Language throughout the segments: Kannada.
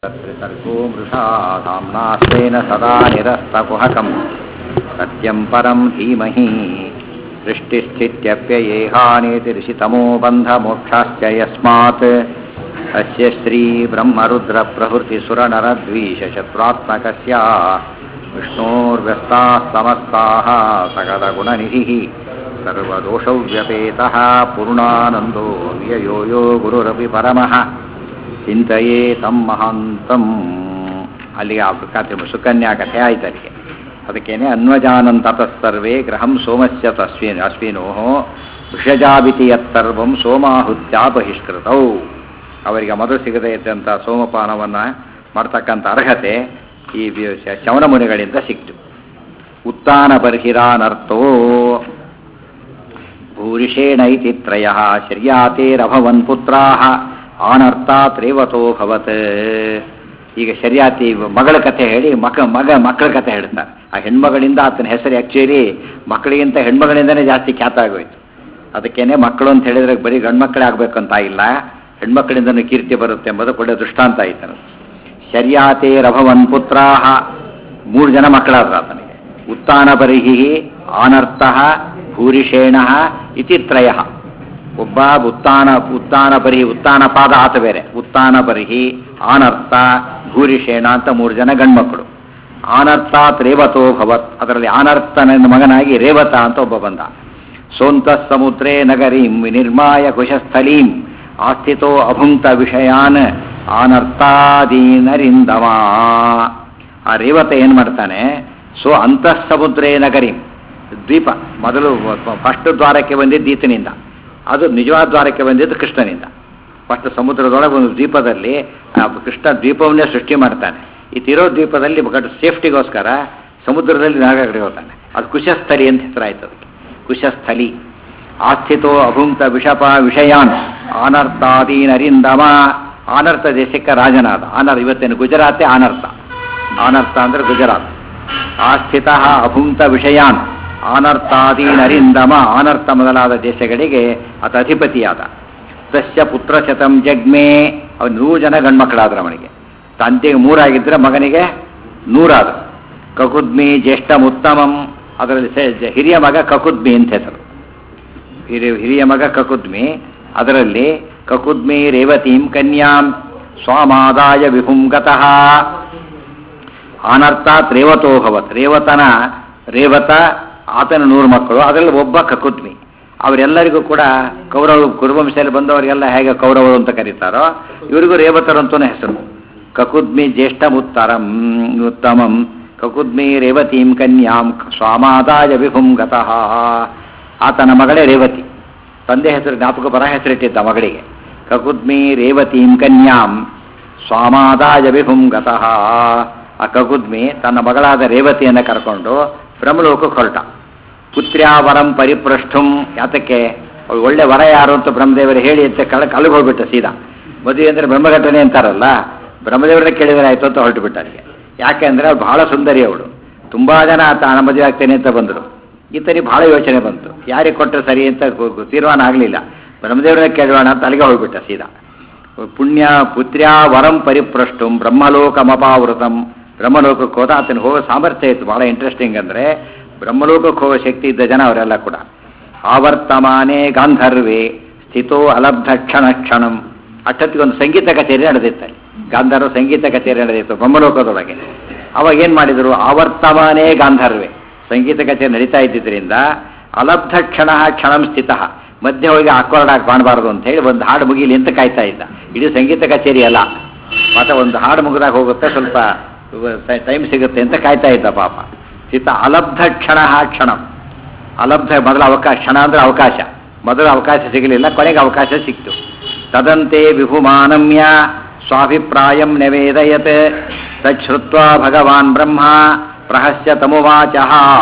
तत्रिसर्गो मृषा धाम्नास्तेन सदा निरस्तकुहकम् सत्यं परं धीमहि सृष्टिस्थित्यप्ययेहानेतिरिषितमो बन्धमोक्षाश्च यस्मात् अस्य श्रीब्रह्मरुद्रप्रभृतिसुरनरद्वीषशत्रुत्मकस्य विष्णोर्व्यस्ताः समस्ताः सकलगुणनिधिः सर्वदोषौ व्यपेतः पूर्णानन्दो व्ययो यो गुरुरपि परमः ಚಿಂತೆಯೇ ತಮ್ಮ ಮಹಾಂತಂ ಅಲ್ಲಿಗೆ ಆ ಕಥೆ ಸುಕನ್ಯಾ ಕಥೆ ಆಯ್ತು ಅಲ್ಲಿಗೆ ಅದಕ್ಕೇನೆ ಅನ್ವಜಾನಂತತಃ ಸರ್ವೇ ಗ್ರಹಂ ಸೋಮಸ್ಯ ತಸ್ವಿನ್ ಅಶ್ವಿನೋ ವಿಷಜಾಬಿತಿ ಯತ್ತರ್ವಂ ಸೋಮಾಹುತ್ಯ ಬಹಿಷ್ಕೃತೌ ಅವರಿಗೆ ಮೊದಲು ಸಿಗದೇ ಇದ್ದಂಥ ಸೋಮಪಾನವನ್ನು ಮಾಡ್ತಕ್ಕಂಥ ಅರ್ಹತೆ ಈ ವಿ- ಶ- ಶವನ ಮುನಿಗಳಿಂದ ಸಿಕ್ತು ಉತ್ತಾನ ಬರ್ಹಿರಾನರ್ಥೋ ಭೂರಿಷೇಣ ಇತಿ ತ್ರಯಃ ಶರ್ಯಾತೇರಭವನ್ ಪುತ್ರಾಃ ಆನರ್ಥಾತ್ ರೇವತೋ ಭವತ್ ಈಗ ಶರ್ಯಾತಿ ಮಗಳ ಕಥೆ ಹೇಳಿ ಮಕ ಮಗ ಮಕ್ಕಳ ಕಥೆ ಹೇಳ್ತಾರೆ ಆ ಹೆಣ್ಮಗಳಿಂದ ಆತನ ಹೆಸರು ಆ್ಯಕ್ಚುಲಿ ಮಕ್ಕಳಿಗಿಂತ ಹೆಣ್ಮಗಳಿಂದನೇ ಜಾಸ್ತಿ ಖ್ಯಾತ ಆಗೋಯ್ತು ಅದಕ್ಕೇನೆ ಮಕ್ಕಳು ಅಂತ ಹೇಳಿದ್ರೆ ಬರೀ ಗಂಡ್ಮಕ್ಕಳೇ ಆಗಬೇಕಂತ ಇಲ್ಲ ಹೆಣ್ಮಕ್ಕಳಿಂದನೂ ಕೀರ್ತಿ ಬರುತ್ತೆ ಎಂಬುದು ಒಳ್ಳೆ ದೃಷ್ಟಾಂತ ಆಯ್ತನು ಶರ್ಯಾತೇರಭವನ್ ಪುತ್ರಾಹ ಮೂರು ಜನ ಮಕ್ಕಳಾದ್ರು ಆತನಿಗೆ ಉತ್ತಾನ ಬರಿಹಿ ಆನರ್ಥ ಭೂರಿಷೇಣ ಇತಿ ತ್ರಯ ಒಬ್ಬ ಉತ್ತಾನ ಉತ್ತಾನ ಬರಿಹಿ ಉತ್ತಾನ ಪಾದ ಆತ ಬೇರೆ ಉತ್ತಾನ ಬರಿಹಿ ಆನರ್ಥ ಭೂರಿಷೇಣ ಅಂತ ಮೂರು ಜನ ಗಂಡ್ಮಕ್ಕಳು ಆನರ್ಥಾತ್ ರೇವತೋ ಭವತ್ ಅದರಲ್ಲಿ ಆನರ್ಥನ ಮಗನಾಗಿ ರೇವತ ಅಂತ ಒಬ್ಬ ಬಂದ ಸೋಂತ ಸಮುದ್ರೇ ನಗರೀಂ ವಿನಿರ್ಮಾಯ ಕುಶಸ್ಥಲೀಂ ಆಸ್ಥಿತೋ ಅಭುಂಕ್ತ ವಿಷಯಾನ್ ಆನರ್ಥಾದೀನರಿಂದಮ ಆ ರೇವತ ಏನು ಮಾಡ್ತಾನೆ ಸೊ ಅಂತಃ ಸಮುದ್ರೇ ನಗರೀಂ ದ್ವೀಪ ಮೊದಲು ಫಸ್ಟ್ ದ್ವಾರಕ್ಕೆ ಬಂದಿದ್ದು ಈತನಿಂದ ಅದು ನಿಜವಾದ ದ್ವಾರಕ್ಕೆ ಬಂದಿದ್ದು ಕೃಷ್ಣನಿಂದ ಫಸ್ಟ್ ಸಮುದ್ರದೊಳಗೆ ಒಂದು ದ್ವೀಪದಲ್ಲಿ ಆ ಕೃಷ್ಣ ದ್ವೀಪವನ್ನೇ ಸೃಷ್ಟಿ ಮಾಡ್ತಾನೆ ಈ ತಿರೋ ದ್ವೀಪದಲ್ಲಿ ಬಟ್ ಸೇಫ್ಟಿಗೋಸ್ಕರ ಸಮುದ್ರದಲ್ಲಿ ನಾಗಗಡೆ ಹೋಗ್ತಾನೆ ಅದು ಕುಶಸ್ಥಲಿ ಅಂತ ಹೆಸರಾಯ್ತು ಅದಕ್ಕೆ ಕುಶಸ್ಥಲಿ ಆಸ್ಥಿತೋ ಅಭುಂಕ್ತ ವಿಷಪ ವಿಷಯಾನ್ ಆನರ್ಥಾದೀನರಿಂದಮ ಆನರ್ಥ ದೇಶಕ್ಕೆ ರಾಜನಾದ ಆನರ್ ಇವತ್ತೇನು ಗುಜರಾತೆ ಆನರ್ಥ ಆನರ್ಥ ಅಂದ್ರೆ ಗುಜರಾತ್ ಆಸ್ಥಿತ ಅಭುಂಕ್ತ ವಿಷಯಾನ್ ಆನರ್ಥಾದೀನರಿಂದಮ ಆನರ್ಥ ಮೊದಲಾದ ದೇಶಗಳಿಗೆ ಆತ ಅಧಿಪತಿಯಾದ ತಸ್ಯ ಪುತ್ರ ಶತಂ ಜಗ್ಮೆ ಅವನು ನೂರು ಜನ ಗಂಡ್ಮಕ್ಕಳಾದ್ರು ಅವನಿಗೆ ತಂದೆಗೆ ಮೂರಾಗಿದ್ದರೆ ಮಗನಿಗೆ ನೂರಾದ್ರು ಕಕುದ್ಮಿ ಜ್ಯೇಷ್ಠಮುತ್ತಮಂ ಅದರಲ್ಲಿ ಸೆ- ಜ- ಹಿರಿಯ ಮಗ ಕಕುದ್ಮಿ ಅಂತ ಹೆಸರು ಹಿರಿಯ ಹಿರಿಯ ಮಗ ಕಕುದ್ಮಿ ಅದರಲ್ಲಿ ಕಕುದ್ಮಿ ರೇವತೀಂ ಕನ್ಯಾಂ ಸ್ವಾಮಾದಾಯ ವಿಹುಂ ಗತಃ ಅನರ್ಥಾತ್ ರೇವತೋ ಭವತ್ ರೇವತನ ರೇವತ ಆತನ ನೂರು ಮಕ್ಕಳು ಅದರಲ್ಲಿ ಒಬ್ಬ ಕಕುದ್ಮಿ ಅವರೆಲ್ಲರಿಗೂ ಕೂಡ ಕೌರವ ಕುರುವಂಶದಲ್ಲಿ ಬಂದವರಿಗೆಲ್ಲ ಹೇಗೆ ಕೌರವರು ಅಂತ ಕರೀತಾರೋ ಇವರಿಗೂ ರೇವತರು ಅಂತಲೇ ಹೆಸರು ಕಕುದ್ಮಿ ಜ್ಯೇಷ್ಠ ಉತ್ತರಂ ಉತ್ತಮಂ ಕಕುದ್ಮಿ ರೇವತೀಂ ಕನ್ಯಾಂ ಸ್ವಾಮಾದಾಯ ವಿಹುಂ ಗತಃ ಆತನ ಮಗಳೇ ರೇವತಿ ತಂದೆ ಹೆಸರು ಜ್ಞಾಪಕ ಬರ ಹೆಸರಿಟ್ಟಿದ್ದ ಮಗಳಿಗೆ ಕಕುದ್ಮಿ ರೇವತೀಂ ಕನ್ಯಾಂ ಸ್ವಾಮಾದಾಯ ವಿಹುಂ ಗತಃ ಆ ಕಕುದ್ಮಿ ತನ್ನ ಮಗಳಾದ ರೇವತಿಯನ್ನು ಕರ್ಕೊಂಡು ಬ್ರಹ್ಮಲೋಕಕ್ಕೆ ಹೊರಟ ಪುತ್ರ್ಯಾ ವರಂ ಪರಿಪೃಷ್ಟುಂ ಯಾತಕ್ಕೆ ಅವ್ಳು ಒಳ್ಳೆ ವರ ಯಾರು ಅಂತ ಬ್ರಹ್ಮದೇವರು ಹೇಳಿ ಅಂತ ಕಳ ಕಳಗೆ ಹೋಗ್ಬಿಟ್ಟ ಸೀದಾ ಮದುವೆ ಅಂದರೆ ಬ್ರಹ್ಮಘಟನೆ ಅಂತಾರಲ್ಲ ಬ್ರಹ್ಮದೇವರನ್ನ ಕೇಳಿದರೆ ಆಯ್ತು ಅಂತ ಹೊರಟು ಬಿಟ್ಟ ಅಲ್ಲಿಗೆ ಯಾಕೆಂದ್ರೆ ಅವಳು ಬಹಳ ಸುಂದರಿ ಅವಳು ತುಂಬಾ ಜನ ಆತ ನಾನು ಮದುವೆ ಆಗ್ತೇನೆ ಅಂತ ಬಂದರು ಈತನಿಗೆ ಬಹಳ ಯೋಚನೆ ಬಂತು ಯಾರಿಗೆ ಕೊಟ್ಟರೆ ಸರಿ ಅಂತ ಗೊ- ಗೊ- ತೀರ್ಮಾನ ಆಗಲಿಲ್ಲ ಬ್ರಹ್ಮದೇವರನ್ನ ಕೇಳೋಣ ಅಂತ ಅಲ್ಲಿಗೆ ಹೋಗ್ಬಿಟ್ಟ ಸೀದಾ ಪುಣ್ಯ ಪುತ್ರ್ಯಾ ವರಂ ಪರಿಪೃಷ್ಟುಂ ಬ್ರಹ್ಮಲೋಕಮಪಾವೃತಂ ಬ್ರಹ್ಮಲೋಕಕ್ಕೆ ಹೋದ ಆತನಿಗೆ ಹೋಗೋ ಸಾಮರ್ಥ್ಯ ಇತ್ತು ಬಹಳ ಇಂಟ್ರೆಸ್ಟಿಂಗ್ ಅಂದರೆ ಬ್ರಹ್ಮಲೋಕಕ್ಕೆ ಹೋಗೋ ಶಕ್ತಿ ಇದ್ದ ಜನ ಅವರೆಲ್ಲ ಕೂಡ ಆವರ್ತಮಾನೇ ಗಾಂಧರ್ವೇ ಸ್ಥಿತೋ ಅಲಬ್ಧ ಕ್ಷಣ ಕ್ಷಣಂ ಅಷ್ಟೊತ್ತಿಗೆ ಒಂದು ಸಂಗೀತ ಕಚೇರಿ ನಡೆದಿತ್ತು ಅಲ್ಲಿ ಗಾಂಧರ್ವ ಸಂಗೀತ ಕಚೇರಿ ನಡೆದಿತ್ತು ಬ್ರಹ್ಮಲೋಕದೊಳಗೆ ಅವಾಗ ಏನು ಮಾಡಿದರು ಆವರ್ತಮಾನೇ ಗಾಂಧರ್ವೇ ಸಂಗೀತ ಕಚೇರಿ ನಡೀತಾ ಇದ್ದಿದ್ದರಿಂದ ಅಲಬ್ಧ ಕ್ಷಣ ಕ್ಷಣಂ ಸ್ಥಿತ ಮಧ್ಯೆ ಹೋಗಿ ಆಕ್ವರ್ಡ್ ಆಗಿ ಕಾಣಬಾರ್ದು ಅಂತ ಹೇಳಿ ಒಂದು ಹಾಡು ಮುಗಿಲಿ ಅಂತ ಕಾಯ್ತಾ ಇದ್ದ ಇಡೀ ಸಂಗೀತ ಕಚೇರಿ ಅಲ್ಲ ಮತ್ತೆ ಒಂದು ಹಾಡು ಮುಗಿದಾಗ ಹೋಗುತ್ತೆ ಸ್ವಲ್ಪ ಟೈಮ್ ಸಿಗುತ್ತೆ ಅಂತ ಕಾಯ್ತಾ ಇದ್ದ ಪಾಪ ಚಿತ್ತ ಅಲಬ್ಧ ಕ್ಷಣ ಕ್ಷಣಂ ಅಲಬ್ಧ ಮೊದಲ ಅವಕಾಶ ಕ್ಷಣ ಅಂದ್ರೆ ಅವಕಾಶ ಮೊದಲು ಅವಕಾಶ ಸಿಗಲಿಲ್ಲ ಕೊನೆಗೆ ಅವಕಾಶ ಸಿಕ್ತು ತದಂತೆ ವಿಭುಮಾನಮ್ಯ ಸ್ವಾಭಿಪ್ರಾಯಂ ನಿವೇದಯತ್ ತಚ್ಛ್ರುತ್ವ ಭಗವಾನ್ ಬ್ರಹ್ಮ ಪ್ರಹಸ್ಯ ತಮುವಾಚ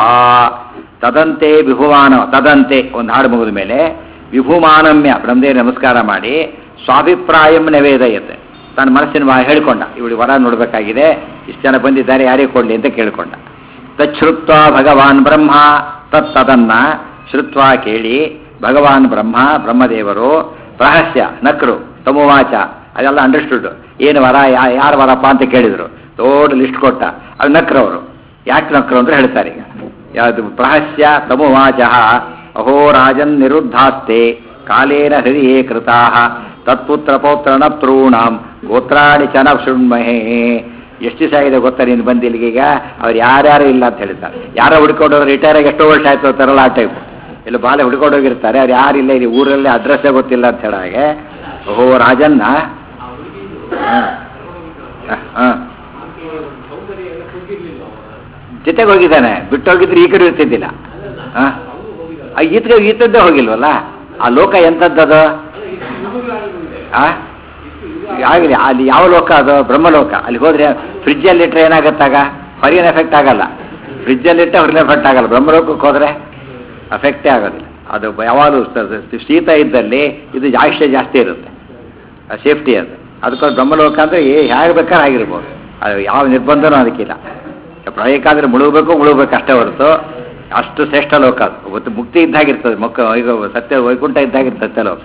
ತದಂತೆ ವಿಭುಮಾನ ತದಂತೆ ಒಂದು ಹಾಡು ಮುಗಿದ ಮೇಲೆ ವಿಭುಮಾನಮ್ಯ ಬ್ರಹ್ಮದೇವ ನಮಸ್ಕಾರ ಮಾಡಿ ಸ್ವಾಭಿಪ್ರಾಯಂ ನಿವೇದಯತ್ ತನ್ನ ಮನಸ್ಸಿನ ಮಾ- ಹೇಳ್ಕೊಂಡ ಇವಳು ವರ ನೋಡಬೇಕಾಗಿದೆ ಇಷ್ಟು ಜನ ಬಂದಿದ್ದಾರೆ ಯಾರಿಗೆ ಕೊಡಲಿ ಅಂತ ಕೇಳ್ಕೊಂಡ ತಚ್ಛ್ರುತ್ವ ಭಗವಾನ್ ಬ್ರಹ್ಮ ತತ್ತದನ್ನ ಶ್ರುತ್ವ ಕೇಳಿ ಭಗವಾನ್ ಬ್ರಹ್ಮ ಬ್ರಹ್ಮದೇವರು ರಹಸ್ಯ ನಕ್ರು ತಮುವಾಚ ಅದೆಲ್ಲ ಅಂಡರ್ಸ್ಟುಡ್ ಏನು ವರ ಯಾ- ಯಾರು ವರಪ್ಪ ಅಂತ ಕೇಳಿದ್ರು ದೊಡ್ಡ ಲಿಸ್ಟ್ ಕೊಟ್ಟ ಅದು ನಕ್ರವರು ಯಾಕೆ ನಕ್ರು ಅಂದ್ರೆ ಹೇಳ್ತಾರೆ ಈಗ ಯಾವುದು ಪ್ರಹಸ್ಯ ತಮುವಾಚ ಅಹೋ ರಾಜನ್ ನಿರುದ್ಧಾಸ್ತೆ ಕಾಲೇನ ಹೃದಯೇ ಕೃತಾ ತತ್ಪುತ್ರ ಪೌತ್ರ ನಪ್ತॄಣಾಂ ಗೋತ್ರಾಣಿ ಚನ ಶೃಣ್ಮಹೇ ಎಷ್ಟು ದಿವಸ ಆಗಿದೆ ಗೊತ್ತಾ ನೀನು ಬಂದು ಇಲ್ಲಿಗೆ ಈಗ ಅವ್ರು ಯಾರ್ಯಾರು ಇಲ್ಲ ಅಂತ ಹೇಳ್ತಾರೆ ಯಾರೋ ಹುಡ್ಕೊಂಡು ರಿಟೈರ್ ಆಗಿ ಎಷ್ಟೋ ವರ್ಷ ಆಯ್ತು ಅಂತಾರಲ್ಲ ಆ ಟೈಪ್ ಇಲ್ಲಿ ಬಾಲೆ ಹುಡ್ಕೊಂಡು ಹೋಗಿರ್ತಾರೆ ಅವ್ರು ಯಾರಿಲ್ಲ ಇಲ್ಲಿ ಊರಲ್ಲಿ ಅಡ್ರೆಸ್ಸೇ ಗೊತ್ತಿಲ್ಲ ಅಂತ ಹೇಳೋ ಹಾಗೆ ಓಹೋ ರಾಜನ್ನ ಹಾಂ ಜೊತೆಗೆ ಹೋಗಿದ್ದಾನೆ ಬಿಟ್ಟು ಹೋಗಿದ್ರೆ ಈ ಕಡೆ ಇರ್ತಿದ್ದಿಲ್ಲ ಹಾಂ ಈತಗೆ ಈತದ್ದೇ ಹೋಗಿಲ್ವಲ್ಲ ಆ ಲೋಕ ಎಂಥದ್ದದು ಆ ಆಗಲಿ ಅಲ್ಲಿ ಯಾವ ಲೋಕ ಅದು ಬ್ರಹ್ಮಲೋಕ ಅಲ್ಲಿ ಹೋದ್ರೆ ಫ್ರಿಜ್ಜಲ್ಲಿ ಇಟ್ಟರೆ ಏನಾಗತ್ತಾಗ ಹೊರಗಿನ ಎಫೆಕ್ಟ್ ಆಗಲ್ಲ ಫ್ರಿಜ್ಜಲ್ಲಿ ಇಟ್ಟರೆ ಹೊರಗಿನ ಎಫೆಕ್ಟ್ ಆಗಲ್ಲ ಬ್ರಹ್ಮಲೋಕಕ್ಕೆ ಹೋದ್ರೆ ಅಫೆಕ್ಟೇ ಆಗೋದಿಲ್ಲ ಅದು ಯಾವಾಗಲೂ ಸ- ಸ- ಶೀತ ಇದ್ದಲ್ಲಿ ಇದು ಆಯುಷ್ಯ ಜಾಸ್ತಿ ಇರುತ್ತೆ ಸೇಫ್ಟಿ ಅದು ಅದಕ್ಕೋಸ್ಕರ ಬ್ರಹ್ಮಲೋಕ ಅಂದರೆ ಹೇಗೆ ಬೇಕಾದ್ರೆ ಆಗಿರ್ಬೋದು ಅದು ಯಾವ ನಿರ್ಬಂಧನೂ ಅದಕ್ಕಿಲ್ಲ ಪ್ರಳಯಕ್ಕಾದ್ರೆ ಮುಳುಗಬೇಕು ಮುಳುಗಬೇಕು ಅಷ್ಟೇ ಹೊರತು ಅಷ್ಟು ಶ್ರೇಷ್ಠ ಲೋಕ ಅದು ಇವತ್ತು ಮುಕ್ತಿ ಇದ್ದಾಗಿರ್ತದೆ ಮಕ್ಕ ಈಗ ಸತ್ಯ ವೈಕುಂಠ ಇದ್ದಾಗಿರ್ತದೆ ಸತ್ಯಲೋಕ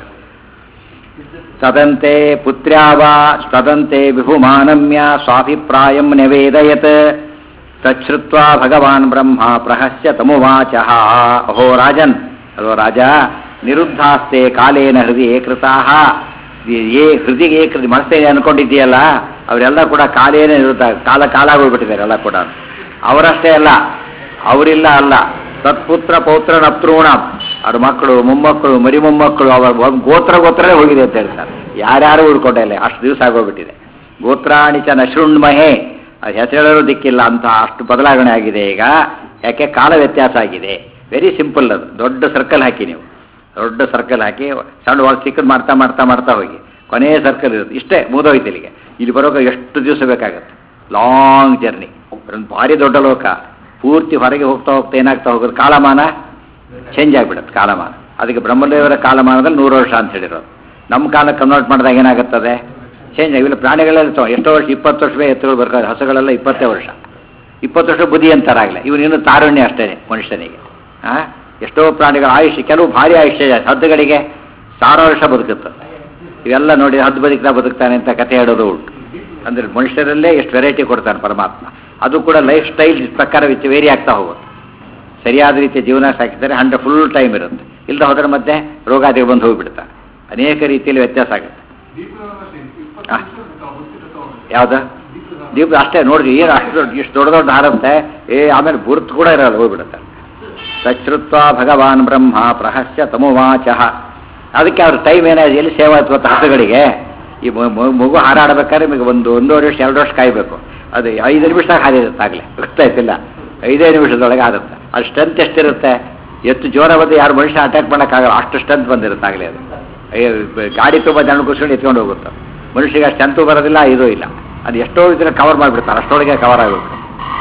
ತದಂತೆ ಪುತ್ರ್ಯಾವ ತದಂತೆ ವಿಭುಮಾನಮ್ಯ ಸ್ವಾಭಿಪ್ರಾಯಂ ನಿವೇದಯತ್ ತಚ್ಛ್ರುತ್ವಾ ಭಗವಾನ್ ಬ್ರಹ್ಮ ಪ್ರಹಸ್ಯ ತಮುವಾಚ ಅಹೋ ರಾಜನ್ ಅಲೋ ರಾಜ ನಿರುದ್ಧಾಸ್ತೆ ಕಾಲೇನ ಹೃದಯ ಕೃತಾಹ ಏ ಹೃದಯ ಏಕೃತಿ ಮನಸ್ಸೇನೆ ಅನ್ಕೊಂಡಿದ್ದೀಯಲ್ಲ ಅವರೆಲ್ಲ ಕೂಡ ಕಾಲೇನ ನಿರುದ್ಧ ಕಾಲ ಕಾಲ ಹೋಗ್ಬಿಟ್ಟಿದ್ದಾರೆ ಎಲ್ಲ ಕೂಡ ಅವರಷ್ಟೇ ಅಲ್ಲ ಅವರಿಲ್ಲ ಅಲ್ಲ ತತ್ಪುತ್ರ ಪೌತ್ರ ನಪ್ತೃಣ ಅವ್ರ ಮಕ್ಕಳು ಮೊಮ್ಮಕ್ಕಳು ಮರಿ ಮೊಮ್ಮಕ್ಕಳು ಅವರ ಒಂದ್ ಗೋತ್ರ ಗೋತ್ರನೇ ಹೋಗಿದೆ ಅಂತ ಹೇಳ್ತಾರೆ ಯಾರ್ಯಾರು ಉಳ್ಕೊಂಡಿಲ್ಲ ಅಷ್ಟು ದಿವಸ ಆಗೋಗ್ಬಿಟ್ಟಿದೆ ಗೋತ್ರಾಣಿ ಚ ನಶೃಣ್ಮಹೇ ಅದು ಹೆಸರು ದಿಕ್ಕಿಲ್ಲ ಅಂತ ಅಷ್ಟು ಬದಲಾವಣೆ ಆಗಿದೆ ಈಗ ಯಾಕೆ ಕಾಲ ವ್ಯತ್ಯಾಸ ಆಗಿದೆ ವೆರಿ ಸಿಂಪಲ್ ಅದು ದೊಡ್ಡ ಸರ್ಕಲ್ ಹಾಕಿ ನೀವು ದೊಡ್ಡ ಸರ್ಕಲ್ ಹಾಕಿ ಸಣ್ಣ ಒಳಗೆ ಚಿಕ್ಕದು ಮಾಡ್ತಾ ಮಾಡ್ತಾ ಮಾಡ್ತಾ ಹೋಗಿ ಕೊನೆಯ ಸರ್ಕಲ್ ಇರುತ್ತೆ ಇಷ್ಟೇ ಮುಗಿದೋಯ್ತು ಇಲ್ಲಿಗೆ ಇಲ್ಲಿ ಬರೋಕೆ ಎಷ್ಟು ದಿವಸ ಬೇಕಾಗುತ್ತೆ ಲಾಂಗ್ ಜರ್ನಿ ಒಂದು ಭಾರಿ ದೊಡ್ಡ ಲೋಕ ಪೂರ್ತಿ ಹೊರಗೆ ಹೋಗ್ತಾ ಹೋಗ್ತಾ ಏನಾಗ್ತಾ ಹೋಗೋದು ಕಾಲಮಾನ ಚೇಂಜ್ ಆಗಿಬಿಡುತ್ತೆ ಕಾಲಮಾನ ಅದಕ್ಕೆ ಬ್ರಹ್ಮದೇವರ ಕಾಲಮಾನದಲ್ಲಿ ನೂರು ವರ್ಷ ಅಂತ ಹೇಳಿರೋದು ನಮ್ಮ ಕಾಲ ಕನ್ವರ್ಟ್ ಮಾಡಿದಾಗ ಏನಾಗುತ್ತದೆ ಚೇಂಜ್ ಆಗಿಲ್ಲ ಪ್ರಾಣಿಗಳೆಲ್ಲ ತೊ- ಎಷ್ಟೋ ವರ್ಷ ಇಪ್ಪತ್ತು ವರ್ಷವೇ ಎತ್ತುಗಳು ಬರ್ತಾರೆ ಹಸುಗಳೆಲ್ಲ ಇಪ್ಪತ್ತೇ ವರ್ಷ ಇಪ್ಪತ್ತು ವರ್ಷ ಬುದ್ಧಿ ಅಂತಾರಾಗಲ್ಲ ಇವನು ಇನ್ನೂ ತಾರುಣ್ಯ ಅಷ್ಟೇ ಮನುಷ್ಯನಿಗೆ ಆ ಎಷ್ಟೋ ಪ್ರಾಣಿಗಳ ಆಯುಷ್ಯ ಕೆಲವು ಭಾರಿ ಆಯುಷ್ಯ ಜಾಸ್ತಿ. ಹದ್ದುಗಳಿಗೆ ಸಾವಿರ ವರ್ಷ ಬದುಕುತ್ತೆ ಇವೆಲ್ಲ ನೋಡಿ ಹದ್ದು ಬದುಕ್ತಾ ಬದುಕ್ತಾನೆ ಅಂತ ಕಥೆ ಹೇಳೋದು ಉಂಟು ಅಂದ್ರೆ ಮನುಷ್ಯರಲ್ಲೇ ಎಷ್ಟು ವೆರೈಟಿ ಕೊಡ್ತಾನೆ ಪರಮಾತ್ಮ ಅದು ಕೂಡ ಲೈಫ್ ಸ್ಟೈಲ್ ಪ್ರಕಾರ ವಿಚ ವೇರಿ ಆಗ್ತಾ ಹೋಗುತ್ತೆ ಸರಿಯಾದ ರೀತಿಯ ಜೀವನ ಸಾಕಿದರೆ ಹಂಡ್ರೆಡ್ ಫುಲ್ ಟೈಮ್ ಇರುತ್ತೆ ಇಲ್ಲದ ಹೋದ್ರೆ ಮತ್ತೆ ರೋಗಾದಿಗಳು ಬಂದು ಹೋಗಿಬಿಡ್ತಾರೆ ಅನೇಕ ರೀತಿಯಲ್ಲಿ ವ್ಯತ್ಯಾಸ ಆಗುತ್ತೆ ಆ. ಯಾವ್ದು ದೀಪ ಅಷ್ಟೇ ನೋಡ್ರಿ ಏನು ಅಷ್ಟು ದೊಡ್ಡ ಇಷ್ಟು ದೊಡ್ಡ ದೊಡ್ಡ ಹಾರುತ್ತೆ ಏ ಆಮೇಲೆ ಗುರುತು ಕೂಡ ಇರಲ್ಲ ಹೋಗ್ಬಿಡುತ್ತೆ ಸಚ್ರುತ್ವ ಭಗವಾನ್ ಬ್ರಹ್ಮ ಪ್ರಹಸ್ಯ ತಮುವಾಚ ಅದಕ್ಕೆ ಅವ್ರ ಟೈಮ್ ಏನಾಗಿದೆ ಎಲ್ಲಿ ಸೇವಾ ಆಯ್ತು ಗೊತ್ತಾ ಹಸುಗಳಿಗೆ ಈ ಮ- ಮ- ಮಗು ಹಾರಾಡ್ಬೇಕಾದ್ರೆ ನಿಮಗೆ ಒಂದು ಒಂದೂವರೆ ವರ್ಷ ಎರಡು ವರ್ಷ ಕಾಯಬೇಕು ಅದು ಐದು ನಿಮಿಷದಾಗ ಹಾರಿರುತ್ತೆ ಆಗಲೇ ಗೊತ್ತಾಯ್ತಿಲ್ಲ ಐದೇ ನಿಮಿಷದೊಳಗೆ ಆಗುತ್ತೆ ಅದು ಸ್ಟ್ರೆಂತ್ ಎಷ್ಟಿರುತ್ತೆ ಎಷ್ಟು ಜೋರ ಬಂದು ಯಾರು ಮನುಷ್ಯ ಅಟ್ಯಾಕ್ ಮಾಡೋಕ್ಕಾಗಲ್ಲ ಅಷ್ಟು ಸ್ಟ್ರೆಂತ್ ಬಂದಿರುತ್ತೆ ಆಗಲೇ ಅದು ಅಯ್ಯೋ, ಬ- ಗಾಡಿ ತುಂಬ ಜನ ಕೂರ್ಸ್ಕೊಂಡು ಎತ್ಕೊಂಡು ಹೋಗುತ್ತೆ ಮನುಷ್ಯಗೆ ಅಷ್ಟು ಸ್ಟ್ರೆಂತು ಬರೋದಿಲ್ಲ ಇದು ಇಲ್ಲ ಅದು ಎಷ್ಟೋ ಇದನ್ನ ಕವರ್ ಮಾಡಿಬಿಡ್ತಾರೆ ಅಷ್ಟೊಳಗೆ ಕವರ್ ಆಗುತ್ತೆ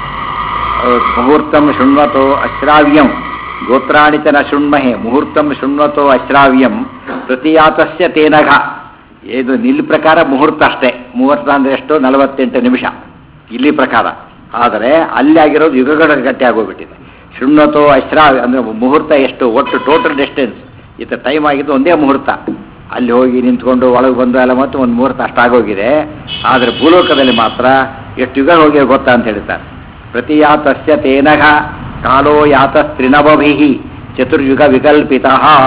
ಮುಹೂರ್ತಂ ಶೃಣ್ವತೋ ಅಶ್ರಾವ್ಯಂ ಗೋತ್ರಾಣಿ ಚ ನ ಶೃಣ್ಮಹೆ ಮುಹೂರ್ತಂ ಶೃಣ್ವತೋ ಅಶ್ರಾವ್ಯಂ ಪ್ರತಿಯಾತಸ್ಯ ತೇನಘ ಇದು ಇಲ್ಲಿ ಪ್ರಕಾರ ಮುಹೂರ್ತ ಅಷ್ಟೇ ಮುಹೂರ್ತ ಅಂದ್ರೆ ಎಷ್ಟು ನಲವತ್ತೆಂಟು ನಿಮಿಷ ಇಲ್ಲಿ ಪ್ರಕಾರ ಆದರೆ ಅಲ್ಲಿ ಆಗಿರೋದು ಯುಗಗಳ ಗಟ್ಟಿ ಆಗೋಗ್ಬಿಟ್ಟಿದೆ ಶೃಣ್ವತೋ ಅಶ್ರಾವ್ಯ ಅಂದ್ರೆ ಮುಹೂರ್ತ ಎಷ್ಟು ಒಟ್ಟು ಟೋಟಲ್ ಡಿಸ್ಟೆನ್ಸ್ ಇತ್ತ ಟೈಮ್ ಆಗಿದ್ದು ಒಂದೇ ಮುಹೂರ್ತ ಅಲ್ಲಿ ಹೋಗಿ ನಿಂತ್ಕೊಂಡು ಒಳಗೆ ಬಂದು ಎಲ್ಲ ಮತ್ತು ಒಂದು ಮುಹೂರ್ತ ಅಷ್ಟಾಗೋಗಿದೆ ಆದರೆ ಭೂಲೋಕದಲ್ಲಿ ಮಾತ್ರ ಎಷ್ಟು ಯುಗ ಹೋಗಿ ಗೊತ್ತಾ ಅಂತ ಹೇಳ್ತಾರೆ ಪ್ರತಿಯಾತಸ್ಯ ತೇನಘ ಕಾಲೋ ಯಾತಸ್ತ್ರಿನವಭಿ ಚತುರ್ಯುಗ ವಿಕಲ್ಪಿತ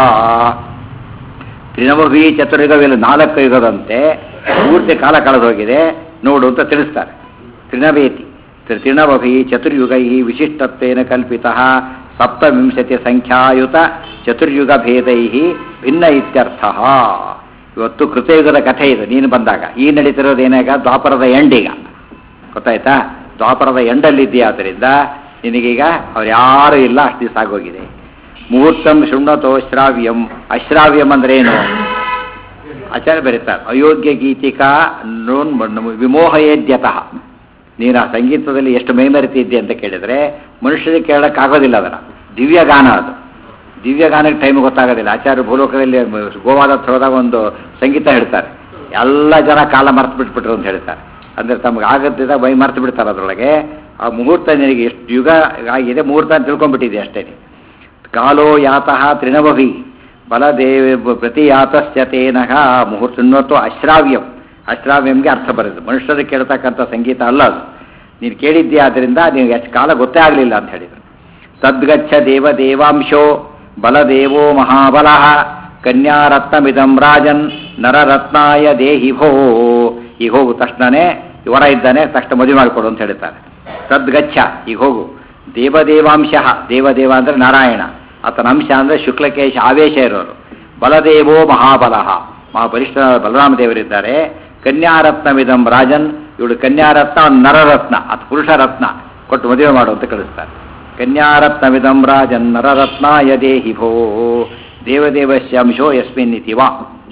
ತ್ರಿನವಭಿ ಚತುರ್ಯುಗ ವಿಲ್ ನಾಲ್ಕು ಯುಗದಂತೆ ಪೂರ್ತಿ ಕಾಲ ಕಳೆದೋಗಿದೆ ನೋಡು ಅಂತ ತಿಳಿಸ್ತಾರೆ ತ್ರಿನವೇತಿ ತ್ರಿ- ತ್ರಿನವಭಿ ಚತುರ್ಯುಗೈ ವಿಶಿಷ್ಟತ್ವೇನ ಕಲ್ಪಿತ ಸಪ್ತವಿಂಶತಿ ಸಂಖ್ಯಾಯುತ ಚತುರ್ಯುಗ ಭೇದೈ ಭಿನ್ನ ಇತ್ಯರ್ಥ ಇವತ್ತು ಕೃತಯುಗದ ಕಥೆ ಇದು ನೀನು ಬಂದಾಗ ಈ ನಡೀತಿರೋದು ಏನಾಗ ದ್ವಾಪರದ ಎಂಡೀಗ ಗೊತ್ತಾಯ್ತಾ ದ್ವಾಪರದ ಎಂಡಲ್ಲಿದ್ದೀಯಾದ್ದರಿಂದ ನಿನಗೀಗ ಅವ್ರು ಯಾರೂ ಇಲ್ಲ ಅಷ್ಟು ದಿವಸ ಆಗೋಗಿದೆ ಮುಹೂರ್ತಂ ಶೃಣ್ವತೋ ಶ್ರಾವ್ಯಂ ಅಶ್ರಾವ್ಯಂ ಅಂದ್ರೆ ಏನು ಆಚಾರ್ಯ ಬರೀತಾರೆ ಅಯೋಗ್ಯ ಗೀತಿಕಾ ನೋನ್ ವಿಮೋಹಯೇದ್ಯತಃ ನೀನು ಆ ಸಂಗೀತದಲ್ಲಿ ಎಷ್ಟು ಮೈಮರಿತಿದ್ದೆ ಅಂತ ಕೇಳಿದ್ರೆ ಮನುಷ್ಯರಿಗೆ ಕೇಳೋಕ್ಕಾಗೋದಿಲ್ಲ ಅದರ ದಿವ್ಯಗಾನ ಅದು ದಿವ್ಯಗಾನಕ್ಕೆ ಟೈಮ್ ಗೊತ್ತಾಗೋದಿಲ್ಲ ಆಚಾರ್ಯ ಭೂಲೋಕದಲ್ಲಿ ಗೋವಾದ ಹತ್ರ ಹೋದಾಗ ಒಂದು ಸಂಗೀತ ಹೇಳ್ತಾರೆ ಎಲ್ಲ ಜನ ಕಾಲ ಮರ್ತು ಬಿಟ್ಬಿಟ್ರು ಅಂತ ಹೇಳ್ತಾರೆ ಅಂದ್ರೆ ತಮ್ಗೆ ಆಗತ್ತಿದ್ದ ಮೈ ಮರ್ತು ಬಿಡ್ತಾರೆ ಅದರೊಳಗೆ ಆ ಮುಹೂರ್ತ ನಿನಗೆ ಎಷ್ಟು ಯುಗ ಆಗಿದೆ ಮುಹೂರ್ತ ಅಂತ ತಿಳ್ಕೊಂಡ್ಬಿಟ್ಟಿದೆ ಅಷ್ಟೇ ಕಾಲೋ ಯಾತಃ ತ್ರಿನವಭಿ ಬಲದೇವ ಪ್ರತಿಯಾತಸ್ಯ ತೇನಃ ಮುಹೂರ್ತನ್ನೋತ್ತು ಅಶ್ರಾವ್ಯಂ ಅಷ್ಟಾಮ್ಯಂಗೆ ಅರ್ಥ ಬರೋದು ಮನುಷ್ಯರು ಕೇಳ್ತಕ್ಕಂಥ ಸಂಗೀತ ಅಲ್ಲ ಅದು ನೀನು ಕೇಳಿದ್ದೆ ಆದ್ದರಿಂದ ನೀವು ಎಷ್ಟು ಕಾಲ ಗೊತ್ತೇ ಆಗಲಿಲ್ಲ ಅಂತ ಹೇಳಿದರು ತದ್ಗಚ್ಚ ದೇವ ದೇವಾಂಶೋ ಬಲದೇವೋ ಮಹಾಬಲ ಕನ್ಯಾರತ್ನಮಿದಂ ರಾಜನ್ ನರರತ್ನಾಯ ದೇಹಿ ಭೋ ಈಗ ಹೋಗು ತಕ್ಷಣನೇ ವರ ಇದ್ದಾನೆ ತಕ್ಷಣ ಮದುವೆ ಮಾಡಿಕೊಡು ಅಂತ ಹೇಳ್ತಾರೆ ತದ್ಗಚ್ಚ ಈಗ ಹೋಗು ದೇವದೇವಾಂಶ ದೇವದೇವ ಅಂದರೆ ನಾರಾಯಣ ಆತನ ಅಂಶ ಅಂದರೆ ಶುಕ್ಲಕೇಶ ಆವೇಶ ಇರೋರು ಬಲದೇವೋ ಮಹಾಬಲ ಮಹಾಬಲಿಷ್ಠ ಬಲರಾಮ ದೇವರಿದ್ದಾರೆ ಕನ್ಯಾರತ್ನವಿದಂ ರಾಜನ್ ಇವಳು ಕನ್ಯಾರತ್ನ ಅವ್ನು ನರರತ್ನ ಅದು ಪುರುಷ ರತ್ನ ಕೊಟ್ಟು ಮದುವೆ ಮಾಡು ಅಂತ ಕಳಿಸ್ತಾರೆ ಕನ್ಯಾರತ್ನವಿದಂ ರಾಜನ್ ನರರತ್ನಾಯ ದೇಹಿ ಭೋ ದೇವದೇವಸ್ಯ ಅಂಶೋ ಯಸ್ಮಿನ್ ಇತಿ ವಾ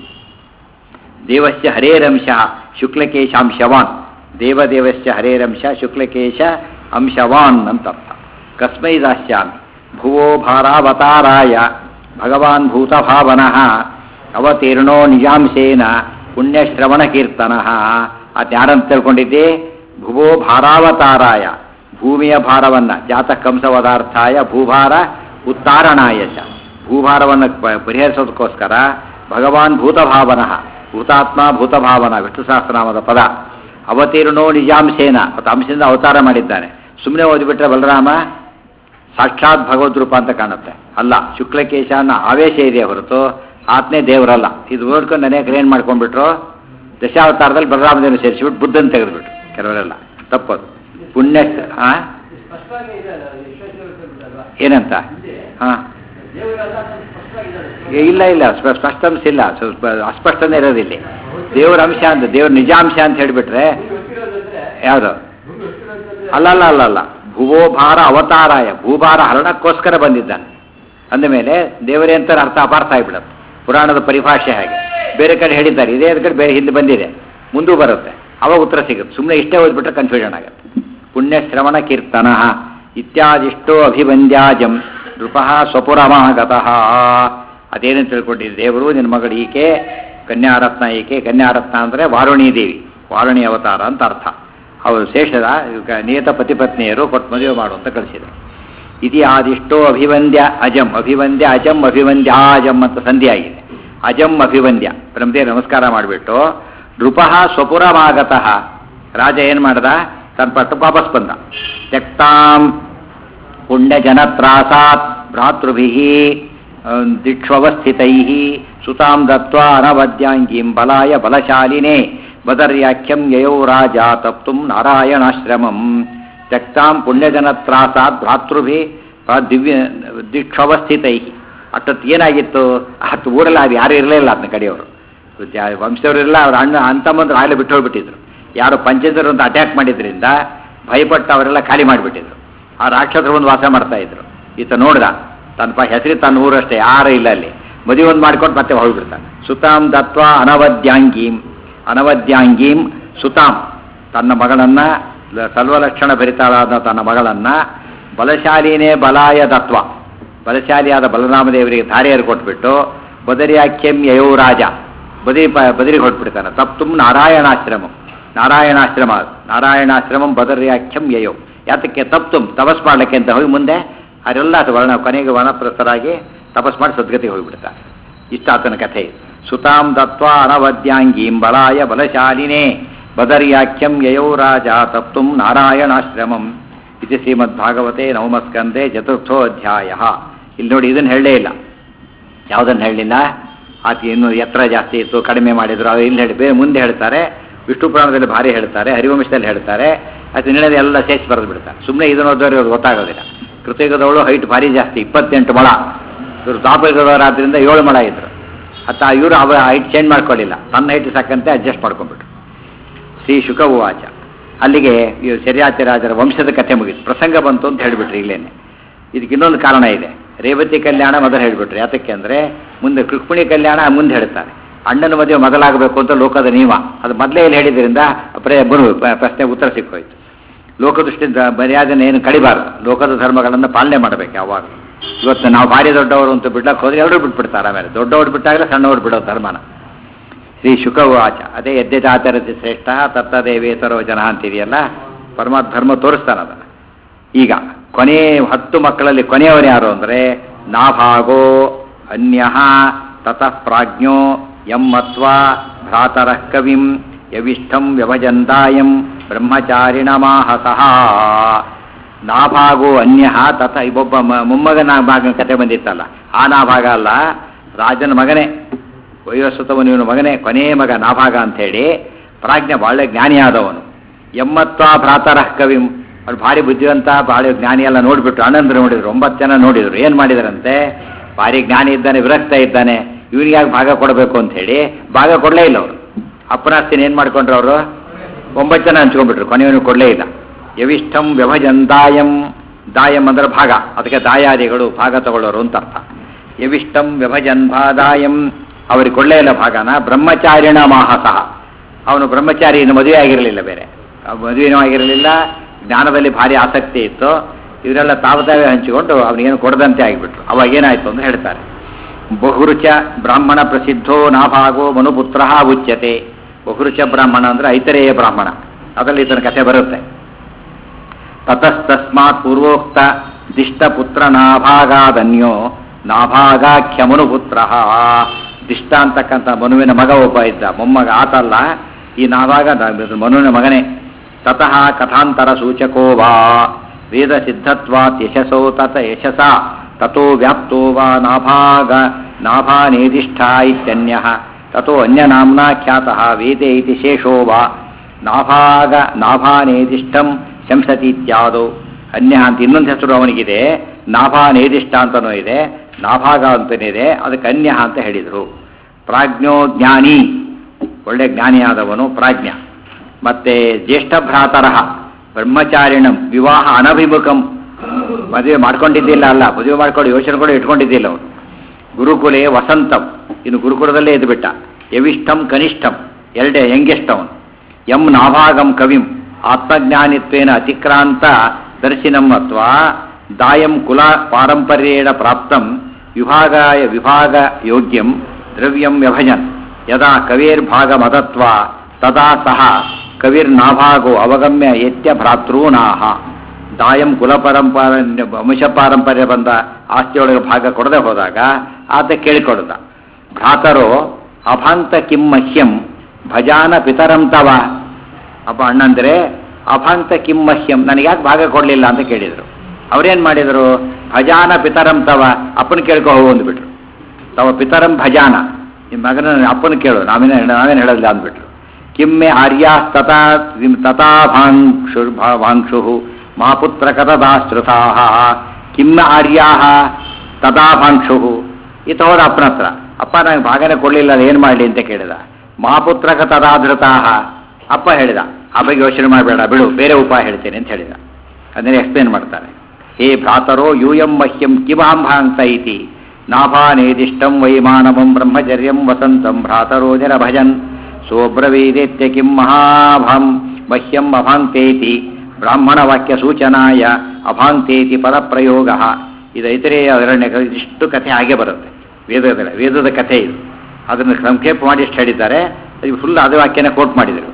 ದೇವಸ್ಯ ಹರೇರಂಶ ಶುಕ್ಲಕೇಶಾಂಶವಾನ್ ದೇವದೇವಸ್ಯ ಹರೇರಂಶ ಶುಕ್ಲಕೇಶ ಅಂಶವಾನ್ ಅಂತ ಅರ್ಥ ಕಸ್ಮೈ ದಾಸ್ಯಾಮಿ ಭುವೋ ಭಾರಾವತಾರಾಯ ಭಗವಾನ್ ಭೂತಭಾವನಃ ಅವತೀರ್ಣೋ ನಿಜಾಂಶೇನ ಪುಣ್ಯಶ್ರವಣ ಕೀರ್ತನ ಅದು ಯಾರಂತ ತಿಳ್ಕೊಂಡಿದ್ದೆ ಭುವೋ ಭಾರಾವತಾರಾಯ ಭೂಮಿಯ ಭಾರವನ್ನ ಜಾತ ಕಂಸವದಾರ್ಥಾಯ ಭೂಭಾರ ಉತ್ತಾರಣಾಯ ಚ ಭೂಭಾರವನ್ನು ಪ- ಪರಿಹರಿಸೋದಕ್ಕೋಸ್ಕರ ಭಗವಾನ್ ಭೂತಭಾವನಃ ಭೂತಾತ್ಮ ಭೂತಭಾವನ ವಿಷ್ಣು ಸಹಸ್ರನಾಮದ ಪದ ಅವತೀರ್ಣೋ ನಿಜಾಂಶೇನ ಮತ್ತು ಅಂಶದಿಂದ ಅವತಾರ ಮಾಡಿದ್ದಾನೆ ಸುಮ್ಮನೆ ಓದಿಬಿಟ್ರೆ ಬಲರಾಮ ಸಾಕ್ಷಾತ್ ಭಗವದ್ ರೂಪ ಅಂತ ಕಾಣುತ್ತೆ ಅಲ್ಲ ಶುಕ್ಲಕೇಶ ಅನ್ನೋ ಆವೇಶ ಇದೆ ಹೊರತು ಆತ್ನೇ ದೇವರಲ್ಲ ಇದು ಓದ್ಕೊಂಡು ಅನೇಕರು ಏನು ಮಾಡ್ಕೊಂಡ್ಬಿಟ್ರು ದಶಾವತಾರದಲ್ಲಿ ಬಲರಾಮದೇವನ ಸೇರಿಸಿಬಿಟ್ಟು ಬುದ್ಧನ ತೆಗೆದುಬಿಟ್ರು ಕೆಲವರೆಲ್ಲ ತಪ್ಪದು ಪುಣ್ಯ ಹಾ ಸ್ಪಷ್ಟವಾಗಿ ಇದೆ ಅಲ್ಲ, ವಿಶ್ವೇಶ್ವರ ಹೇಳ್ಬಿಟ್ಟಲ್ವಾ? ಏನಂತ ಇದೆ. ಹಾ ದೇವರೆಲ್ಲ ಸ್ಪಷ್ಟವಾಗಿದ್ದಾರೆ. ಏ, ಇಲ್ಲ ಇಲ್ಲ ಸ್ಪ- ಸ್ಪಷ್ಟಂಶ ಇಲ್ಲ ಸ್ವಲ್ಪ ಅಸ್ಪಷ್ಟನೇ ಇರೋದಿಲ್ಲ ದೇವರ ಅಂಶ ಅಂತ ದೇವ್ರ ನಿಜಾಂಶ ಅಂತ ಹೇಳಿಬಿಟ್ರೆ ಭೂಮಿ ಹುಟ್ಟಿರೋದಂದ್ರೆ ಯಾವುದು ಭೂಮಿ ಹುಟ್ಟಿರೋದಂದ್ರೆ ಅಲ್ಲ ಅಲ್ಲ ಅಲ್ಲ ಅಲ್ಲ ಭುವೋ ಭಾರ ಅವತಾರಾಯ ಭೂಭಾರ ಹರಣಕ್ಕೋಸ್ಕರ ಬಂದಿದ್ದಾನೆ ಅಂದಮೇಲೆ ದೇವರೇ ಅಂತ ಅರ್ಥ ಅಪಾರ್ಥ ಆಗಿಬಿಡುತ್ತೆ ಪುರಾಣದ ಪರಿಭಾಷೆ ಹಾಗೆ ಬೇರೆ ಕಡೆ ಹೇಳಿದ್ದಾರೆ ಇದೇ ಕಡೆ ಬೇರೆ ಹಿಂದೆ ಬಂದಿದೆ ಮುಂದೂ ಬರುತ್ತೆ ಅವಾಗ ಉತ್ತರ ಸಿಗುತ್ತೆ ಸುಮ್ಮನೆ ಇಷ್ಟೇ ಓದ್ಬಿಟ್ರೆ ಕನ್ಫ್ಯೂಷನ್ ಆಗುತ್ತೆ ಪುಣ್ಯಶ್ರವಣ ಕೀರ್ತನ ಇತ್ಯಾದಿಷ್ಟೋ ಅಭಿವಂದ್ಯಾಜಂ ನೃಪಃ ಸ್ವಪುರಮಾಗತಃ ಅದೇನು ತಿಳ್ಕೊಂಡಿದ್ದೆ ದೇವರು ನಿನ್ನ ಮಗಳು ಈಕೆ ಕನ್ಯಾರತ್ನ ಈಕೆ ಕನ್ಯಾರತ್ನ ಅಂದರೆ ವಾರುಣಿ ದೇವಿ ವಾರುಣಿ ಅವತಾರ ಅಂತ ಅರ್ಥ ಅವರು ಶೇಷದ ಇವ್ಕ ನಿಯತ ಪತಿಪತ್ನಿಯರು ಕೊಟ್ಟು ಮದುವೆ ಮಾಡು ಅಂತ ಕಳಿಸಿದರು ಇತಿ ಆದಿಷ್ಟೋ ಅಭಿವಂದ್ಯ ಅಜಂ ಅಭಿವಂದ್ಯ ಅಜಂ ಅಭಿವಂದ್ಯ ಅಜಂ ಅಂತ ಸಂಧಿ ಆಗಿದೆ ಅಜಂ ಅಭಿವಂದ್ಯ ಬ್ರಹ್ಮದೇವ ನಮಸ್ಕಾರ ಮಾಡಿಬಿಟ್ಟು ನೃಪಃ ಸ್ವಪುರಮಾಗತಃ ರಾಜ ಏನು ಮಾಡ್ದ ತನ್ನ ಪಟ್ಟು ವಾಪಸ್ ಬಂದ ತ್ಯಕ್ತಾಂ ಪುಣ್ಯಜನತ್ರಾಸಾತ್ ಭ್ರಾತೃಭಿ ದಿಕ್ಷವಸ್ಥಿತೈ ಸುತಾಂ ದತ್ವಾ ಅನವದ್ಯಾಂಗೀಂ ಬಲಾಯ ಬಲಶಾಲಿನೇ ಬದರ್ಯಾಖ್ಯಂ ಯಯೌ ರಾಜ ತಪ್ತುಂ ನಾರಾಯಣಾಶ್ರಮಂ ತ್ಯಕ್ತಾಂ ಪುಣ್ಯಜನತ್ರಾಸಾತ್ ಭ್ರಾತೃಭಿ ದಿವ್ಯ ದಿಕ್ಷವಸ್ಥಿತೈ ಅಷ್ಟೊತ್ತು ಏನಾಗಿತ್ತು ಹತ್ತು ಊರಲ್ಲಿ ಅದು ಯಾರು ಇರಲಿಲ್ಲ ಅದನ್ನ ಕಡೆಯವರು ವಂಶದವರೆಲ್ಲ ಅವ್ರ ಅಣ್ಣ ಅಂತಮ್ಮಂದ್ರು ಆಗಲೇ ಬಿಟ್ಟು ಹೋಗ್ಬಿಟ್ಟಿದ್ರು ಯಾರು ಪಂಚೇಂದ್ರರು ಅಂತ ಅಟ್ಯಾಕ್ ಮಾಡಿದ್ರಿಂದ ಭಯಪಟ್ಟು ಅವರೆಲ್ಲ ಖಾಲಿ ಮಾಡಿಬಿಟ್ಟಿದ್ರು ಆ ರಾಕ್ಷಸರು ಒಂದು ವಾಸ ಮಾಡ್ತಾ ಇದ್ರು ಈತ ನೋಡ್ದ ತನ್ನ ಪ ಹೆಸರಿ ತನ್ನ ಊರಷ್ಟೇ ಯಾರು ಇಲ್ಲ ಅಲ್ಲಿ ಮದುವೆ ಒಂದು ಮಾಡ್ಕೊಂಡು ಮತ್ತೆ ಹೋಗ್ಬಿಡ್ತಾನೆ ಸುತಾಂ ದತ್ವಾ ಅನವದ್ಯಾಂಗೀಂ ಅನವದ್ಯಾಂಗೀಂ ಸುತಾಂ ತನ್ನ ಮಗಳನ್ನ ಲ- ಸರ್ವಲಕ್ಷಣ ಭರಿತಳಾದ ತನ್ನ ಮಗಳನ್ನ ಬಲಶಾಲಿನೇ ಬಲಾಯ ದತ್ವ ಬಲಶಾಲಿಯಾದ ಬಲರಾಮದೇವರಿಗೆ ಧಾರೆಯರು ಕೊಟ್ಬಿಟ್ಟು ಬದರಿಯಾಖ್ಯಂ ಯಯೋ ರಾಜ ಬದರಿ ಪ ಬದರಿಗೆ ಹೊಟ್ಬಿಡ್ತಾನೆ ತಪ್ತುಂ ನಾರಾಯಣಾಶ್ರಮಂ ನಾರಾಯಣಾಶ್ರಮ ನಾರಾಯಣಾಶ್ರಮಂ ಬದರ್ಯಾಖ್ಯಂ ಯಯೋ ಯಾತಕ್ಕೆ ತಪ್ತುಂ ತಪಸ್ ಮಾಡ್ಲಿಕ್ಕೆ ಅಂತ ಹೋಗಿ ಮುಂದೆ ಅವರೆಲ್ಲ ಅದು ವರ್ಣ ಕೊನೆಗೆ ವನಪ್ರಸ್ಥರಾಗಿ ತಪಸ್ ಮಾಡಿ ಸದ್ಗತಿಗೆ ಹೋಗಿಬಿಡ್ತಾರೆ ಇಷ್ಟ ಆತನ ಕಥೆ ಸುತಾಂ ದತ್ವಾ ಅನವದ್ಯಾಂಗೀಂ ಬಲಾಯ ಬಲಶಾಲಿನೇ ಬದರ್ಯಾಖ್ಯಂ ಯಯೋ ರಾಜ ತಪ್ತುಂ ನಾರಾಯಣಾಶ್ರಮಂ ಇದು ಶ್ರೀಮದ್ಭಾಗವತೆ ನವಮಸ್ಕಂದೆ ಚತುರ್ಥೋ ಅಧ್ಯಾಯ ಇಲ್ಲಿ ನೋಡಿ ಇದನ್ನು ಹೇಳಲೇ ಇಲ್ಲ ಯಾವುದನ್ನು ಹೇಳಲಿಲ್ಲ ಆತ ಇನ್ನು ಎತ್ತರ ಜಾಸ್ತಿ ಇತ್ತು ಕಡಿಮೆ ಮಾಡಿದ್ರು ಅದು ಇಲ್ಲಿ ಹೇಳಿ ಬೇರೆ ಮುಂದೆ ಹೇಳ್ತಾರೆ ವಿಷ್ಣು ಪುರಾಣದಲ್ಲಿ ಭಾರಿ ಹೇಳ್ತಾರೆ ಹರಿವಂಶದಲ್ಲಿ ಹೇಳ್ತಾರೆ ಅದು ನಿನ್ನದೆ ಎಲ್ಲ ಸೇರಿಸಿ ಬರೆದು ಬಿಡ್ತಾರೆ ಸುಮ್ಮನೆ ಇದನ್ನು ಓದೋರು ಇವ್ರಿಗೆ ಗೊತ್ತಾಗೋದಿಲ್ಲ ಕೃತಯುಗದವಳು ಹೈಟ್ ಭಾರಿ ಜಾಸ್ತಿ ಇಪ್ಪತ್ತೆಂಟು ಮೊಳ ಇವರು ದ್ವಾಪರದವರಾದ್ರಿಂದ ಏಳು ಮೊಳ ಇದ್ರು ಅತ್ತ ಇವರು ಅವ ಹೈಟ್ ಚೇಂಜ್ ಮಾಡ್ಕೊಳ್ಳಿಲ್ಲ ತನ್ನ ಹೈಟ್ ಸಾಕಂತೆ ಅಡ್ಜಸ್ಟ್ ಮಾಡ್ಕೊಂಡ್ಬಿಟ್ರು ಶ್ರೀ ಶುಕ ಉವಾಚ ಅಲ್ಲಿಗೆ ಈ ಶರ್ಯಾತಿರಾಜರ ವಂಶದ ಕಥೆ ಮುಗಿತು ಪ್ರಸಂಗ ಬಂತು ಅಂತ ಹೇಳಿಬಿಟ್ರಿ ಈಗಲೇನೆ ಇದಕ್ಕೆ ಇನ್ನೊಂದು ಕಾರಣ ಇದೆ ರೇವತಿ ಕಲ್ಯಾಣ ಮೊದಲು ಹೇಳಿಬಿಟ್ರು ಯಾತಕ್ಕೆ ಅಂದರೆ ಮುಂದೆ ರುಕ್ಮಿಣಿ ಕಲ್ಯಾಣ ಮುಂದೆ ಹೇಳ್ತಾರೆ ಅಣ್ಣನ ಮದುವೆ ಮೊದಲಾಗಬೇಕು ಅಂತ ಲೋಕದ ನಿಯಮ ಅದು ಮೊದಲೇ ಇಲ್ಲಿ ಹೇಳಿದ್ರಿಂದ ಪ್ರೇ ಬರು ಪ- ಪ್ರಶ್ನೆ ಉತ್ತರ ಸಿಕ್ಕೋಯ್ತು ಲೋಕದೃಷ್ಟಿಯಿಂದ ಮರ್ಯಾದೆನ ಏನು ಕಡಿಬಾರ್ದು ಲೋಕದ ಧರ್ಮಗಳನ್ನು ಪಾಲನೆ ಮಾಡಬೇಕು ಯಾವಾಗ ಇವತ್ತು ನಾವು ಭಾರಿ ದೊಡ್ಡವರು ಅಂತ ಬಿಡ್ಲಕ್ಕೆ ಹೋದ್ರೆ ಎಲ್ಲರೂ ಬಿಟ್ಬಿಡ್ತಾರೆ ಆಮೇಲೆ ದೊಡ್ಡವ್ರು ಬಿಟ್ಟಾಗಲೇ ಸಣ್ಣವ್ರು ಬಿಡೋ ಧರ್ಮನ ಶ್ರೀ ಶುಕವಾಚ ಅದೇ ಯದ್ಯದಾಚರತಿ ಶ್ರೇಷ್ಠ ತತ್ತದೇವೇತರೋ ಜನ ಅಂತಿದೆಯಲ್ಲ ಪರಮಾತ್ಮ ಧರ್ಮ ತೋರಿಸ್ತಾನ ಅದನ್ನು ಈಗ ಕೊನೆ ಹತ್ತು ಮಕ್ಕಳಲ್ಲಿ ಕೊನೆಯವರು ಯಾರು ಅಂದರೆ ನಾಭಾಗೋ ಅನ್ಯ ತತಃ ಪ್ರಾಜ್ಞೋ ಎಮ್ಮತ್ವ ಭ್ರಾತರ ಕವಿಂ ಯವಿಷ್ಠಂ ವ್ಯವಜಂತಾಯಂ ಬ್ರಹ್ಮಚಾರಿಣಮಾಹಸಃ ನಾಭಾಗೋ ಅನ್ಯ ತಥ ಒಬ್ಬ ಮ- ಮೊಮ್ಮಗನ ಭಾಗನ ಕತೆ ಬಂದಿತ್ತಲ್ಲ ಆ ನಾಭಾಗ ಅಲ್ಲ ರಾಜನ ಮಗನೇ ವೈವಸ್ವತವನಿವನ ಮಗನೇ ಕೊನೆಯ ಮಗ ನಾಭಾಗ ಅಂಥೇಳಿ ಪ್ರಾಜ್ಞ ಒಳ್ಳೆ ಜ್ಞಾನಿಯಾದವನು ಎಮ್ಮತ್ವ ಭ್ರಾತರಃ ಕವಿಂ ಅವ್ರು ಭಾರಿ ಬುದ್ಧಿವಂತ ಭಾರಿ ಜ್ಞಾನಿ ಎಲ್ಲ ನೋಡಿಬಿಟ್ರು ಆನಂದ್ರ ನೋಡಿದ್ರು ಒಂಬತ್ತು ಜನ ನೋಡಿದ್ರು ಏನು ಮಾಡಿದ್ರಂತೆ ಭಾರಿ ಜ್ಞಾನಿ ಇದ್ದಾನೆ ವಿರಕ್ತ ಇದ್ದಾನೆ ಇವನಿಗೆ ಯಾಕೆ ಭಾಗ ಕೊಡಬೇಕು ಅಂತ ಹೇಳಿ ಭಾಗ ಕೊಡಲೇ ಇಲ್ಲ ಅವರು ಅಪ್ಪನಾಸ್ತಿನ ಏನು ಮಾಡ್ಕೊಂಡ್ರು ಅವರು ಒಂಬತ್ತು ಜನ ಹಂಚ್ಕೊಂಡ್ಬಿಟ್ರು ಕೊನೆಯವನು ಕೊಡಲೇ ಇಲ್ಲ ಯವಿಷ್ಠಂ ವ್ಯವಜನ್ ದಾಯಂ ದಾಯಂ ಅಂದ್ರೆ ಭಾಗ ಅದಕ್ಕೆ ದಾಯಾದಿಗಳು ಭಾಗ ತಗೊಳ್ಳೋರು ಅಂತ ಅರ್ಥ ಯವಿಷ್ಠಂ ವ್ಯವಜನ್ ಭಾದಾಯಂ ಅವ್ರಿಗೆ ಕೊಡಲೇ ಇಲ್ಲ ಭಾಗನ ಬ್ರಹ್ಮಚಾರಿಣ ಮಾಹಸಃ ಅವನು ಬ್ರಹ್ಮಚಾರಿ ಇನ್ನು ಮದುವೆ ಆಗಿರಲಿಲ್ಲ ಬೇರೆ ಮದುವೆನೂ ಆಗಿರಲಿಲ್ಲ ಜ್ಞಾನದಲ್ಲಿ ಭಾರಿ ಆಸಕ್ತಿ ಇತ್ತು ಇವರೆಲ್ಲ ತಾವು ತಾವೇ ಹಂಚಿಕೊಂಡು ಅವನಿಗೇನು ಕೊಡದಂತೆ ಆಗಿಬಿಟ್ರು ಅವಾಗ ಏನಾಯ್ತು ಅಂತ ಹೇಳ್ತಾರೆ ಬಹುರುಚ ಬ್ರಾಹ್ಮಣ ಪ್ರಸಿದ್ಧೋ ನಾಭಾಗೋ ಮನುಪುತ್ರ ಉಚ್ಯತೆ ಬಹುರುಚ ಬ್ರಾಹ್ಮಣ ಅಂದ್ರೆ ಐತರೇಯ ಬ್ರಾಹ್ಮಣ ಅದರಲ್ಲಿ ಈತನ ಕಥೆ ಬರುತ್ತೆ ತತಸ್ತಸ್ಮಾತ್ ಪೂರ್ವೋಕ್ತ ದಿಷ್ಟಪುತ್ರ ನಾಭಾಗಾದನ್ಯೋ ನಾಭಾಗಾಖ್ಯ ಮನುಪುತ್ರ ದಿಷ್ಟ ಅಂತಕ್ಕಂಥ ಮನುವಿನ ಮಗ ಒಬ್ಬ ಇದ್ದ ಮೊಮ್ಮಗ ಆತಲ್ಲ ಈ ನಾಭಾಗ ದ- ಮನುವಿನ ಮಗನೇ ತತಃ ಕಥಾಂತರ ಸೂಚಕೋ ವಾ ವೇದ ಸಿದ್ಧತ್ವಾತ್ ಯಶಸೋ ತತ ಯಶಸ ತಥೋ ವ್ಯಾಪ್ತೋ ವಾ ನಾಭಾಗ ನಾಭಾನೇದಿಷ್ಠ ಇತ್ಯನ್ಯ ತಥೋ ಅನ್ಯನಾಮ್ನಾ ಖ್ಯಾತಃ ವೇದೆ ಇತಿ ಶೇಷೋ ವಾ ನಾಭಾಗ ನಾಭಾನೇದಿಷ್ಟಂ ಶಂಸತಿ ಇತ್ಯಾದೋ ಅನ್ಯ ಅಂತ ಇನ್ನೊಂದು ಹೆಸರು ಅವನಿಗಿದೆ ನಾಭಾನೇದಿಷ್ಟ ಅಂತನೂ ಇದೆ ನಾಭಾಗ ಅಂತನಿದೆ ಅದಕ್ಕೆ ಅನ್ಯ ಅಂತ ಹೇಳಿದರು ಪ್ರಾಜ್ಞೋ ಜ್ಞಾನಿ ಒಳ್ಳೆ ಜ್ಞಾನಿಯಾದವನು ಪ್ರಾಜ್ಞ ಮತ್ತೆ ಜ್ಯೇಷ್ಠ ಭ್ರಾತರಃ ಬ್ರಹ್ಮಚಾರಿಣಂ ವಿವಾಹ ಅನಭಿಮುಖಂ ಮದುವೆ ಮಾಡ್ಕೊಂಡಿದ್ದಿಲ್ಲ ಅಲ್ಲ ಮದುವೆ ಮಾಡ್ಕೊಂಡು ಯೋಚನೆ ಕೂಡ ಇಟ್ಕೊಂಡಿದ್ದಿಲ್ಲ ಅವನು ಗುರುಕುಲೆ ವಸಂತಂ ಇನ್ನು ಗುರುಕುಲದಲ್ಲೇ ಇದ್ಬಿಟ್ಟ ಯವಿಷ್ಠಂ ಕನಿಷ್ಠಂ ಎರಡೇ ಯಂಗೆಸ್ಟ್ ಅವನು ಎಂ ನಾಭಾಗಂ ಕವಿಂ ಆತ್ಮಜ್ಞಾನಿತ್ವೇನ ಅತಿಕ್ರಾಂತ ದರ್ಶಿನಂ ಅಥವಾ ದಾಯಂ ಕುಲ ಪಾರಂಪರ್ಯೇಣ ಪ್ರಾಪ್ತಂ ವಿಭಾಗಾಯ ವಿಭಾಗ ಯೋಗ್ಯಂ ದ್ರವ್ಯಂ ವ್ಯಭಜನ್ ಯದಾ ಕವಿರ್ಭಾಗಮದತ್ವ ತದಾ ಸಹ ಕವಿರ್ನಾಭಾಗೋ ಅವಗಮ್ಯ ಯತ್ಯ ಭ್ರಾತೃನಾಹ ದಾಯಂ ಕುಲ ಪರಂಪರ ವಂಶ ಪಾರಂಪರ್ಯ ಬಂದ ಆಸ್ತಿಯೊಳಗೆ ಭಾಗ ಕೊಡದೆ ಹೋದಾಗ ಆತ ಕೇಳಿಕೊಡ್ದ ಭ್ರಾತರೋ ಅಭಾಂತ ಕಿಂ ಮಹ್ಯಂ ಭಜಾನ ಪಿತರಂ ತವ ಅಪ್ಪ ಅಣ್ಣಂದ್ರೆ ಅಭಾಂತ ಕಿಂ ಮಹ್ಯಂ ನನಗೆ ಯಾಕೆ ಭಾಗ ಕೊಡಲಿಲ್ಲ ಅಂತ ಕೇಳಿದರು ಅವ್ರೇನ್ ಮಾಡಿದರು ಭಜಾನ ಪಿತರಂ ತವ ಅಪ್ಪನ ಕೇಳ್ಕೊ ಹೋಗು ಅಂದ್ಬಿಟ್ರು ತವ ಪಿತರಂ ಭಜಾನ ನಿಮ್ಮ ಮಗನ ಅಪ್ಪನ ಕೇಳು ನಾವೇನ ನಾವೇನು ಹೇಳೋದಿಲ್ಲ ಅಂದ್ಬಿಟ್ರು ಕಿಮ್ಮೆ ಆರ್ಯಾ ತಥಾ ತಥಾ ಭಾಂಕ್ಷು ಭಾಂಕ್ಷು ಮಾಪುತ್ರ ಕಥದಾಶ್ರುತಾ ಕಿಮ್ಮ ಆರ್ಯಾ ತಥಾ ಭಾಂಕ್ಷು ಈತ ಹೋದ ಅಪ್ಪನ ಹತ್ರ ಅಪ್ಪ ನಂಗೆ ಭಾಗನೇ ಕೊಡಲಿಲ್ಲ ಏನು ಮಾಡಲಿ ಅಂತ ಕೇಳಿದ ಮಾಪುತ್ರಕ ತದಾಧೃತಾ ಅಪ್ಪ ಹೇಳಿದ ಆ ಬಗ್ಗೆ ಯೋಚನೆ ಮಾಡಬೇಡ ಬಿಡು ಬೇರೆ ಉಪಾಯ ಹೇಳ್ತೇನೆ ಅಂತ ಹೇಳಿದ ಅದನ್ನೇ ಎಕ್ಸ್ಪ್ಲೇನ್ ಮಾಡ್ತಾರೆ ಹೇ ಭ್ರಾತರೋ ಯೂಯಂ ಮಹ್ಯಂ ಕಿಮಾಂಭಾಂತ ಇತಿ ನಾಭಾನೇದಿಷ್ಟಂ ವೈಮಾನವಂ ಬ್ರಹ್ಮಚರ್ಯಂ ವಸಂತಂ ಭ್ರಾತರೋ ನಿರಭಜನ್ ಸೋಬ್ರವೀದೇತ್ಯ ಕಿಂ ಮಹಾಭಂ ಮಹ್ಯಂ ಅಭಾಂತೇತಿ ಬ್ರಾಹ್ಮಣ ವಾಕ್ಯ ಸೂಚನಾಯ ಅಭಾಂತೇತಿ ಪದಪ್ರಯೋಗ ಇದು ಐತರೇಯ ಅರಣ್ಯ ಇಷ್ಟು ಕಥೆ ಹಾಗೆ ಬರುತ್ತೆ ವೇದದ ವೇದದ ಕಥೆ ಇದು ಅದನ್ನು ಸಂಕ್ಷೇಪ ಮಾಡಿ ಇಷ್ಟು ಹೇಳಿದ್ದಾರೆ ಅದು ಫುಲ್ ಅದೇ ವಾಕ್ಯನ ಕೋಟ್ ಮಾಡಿದರು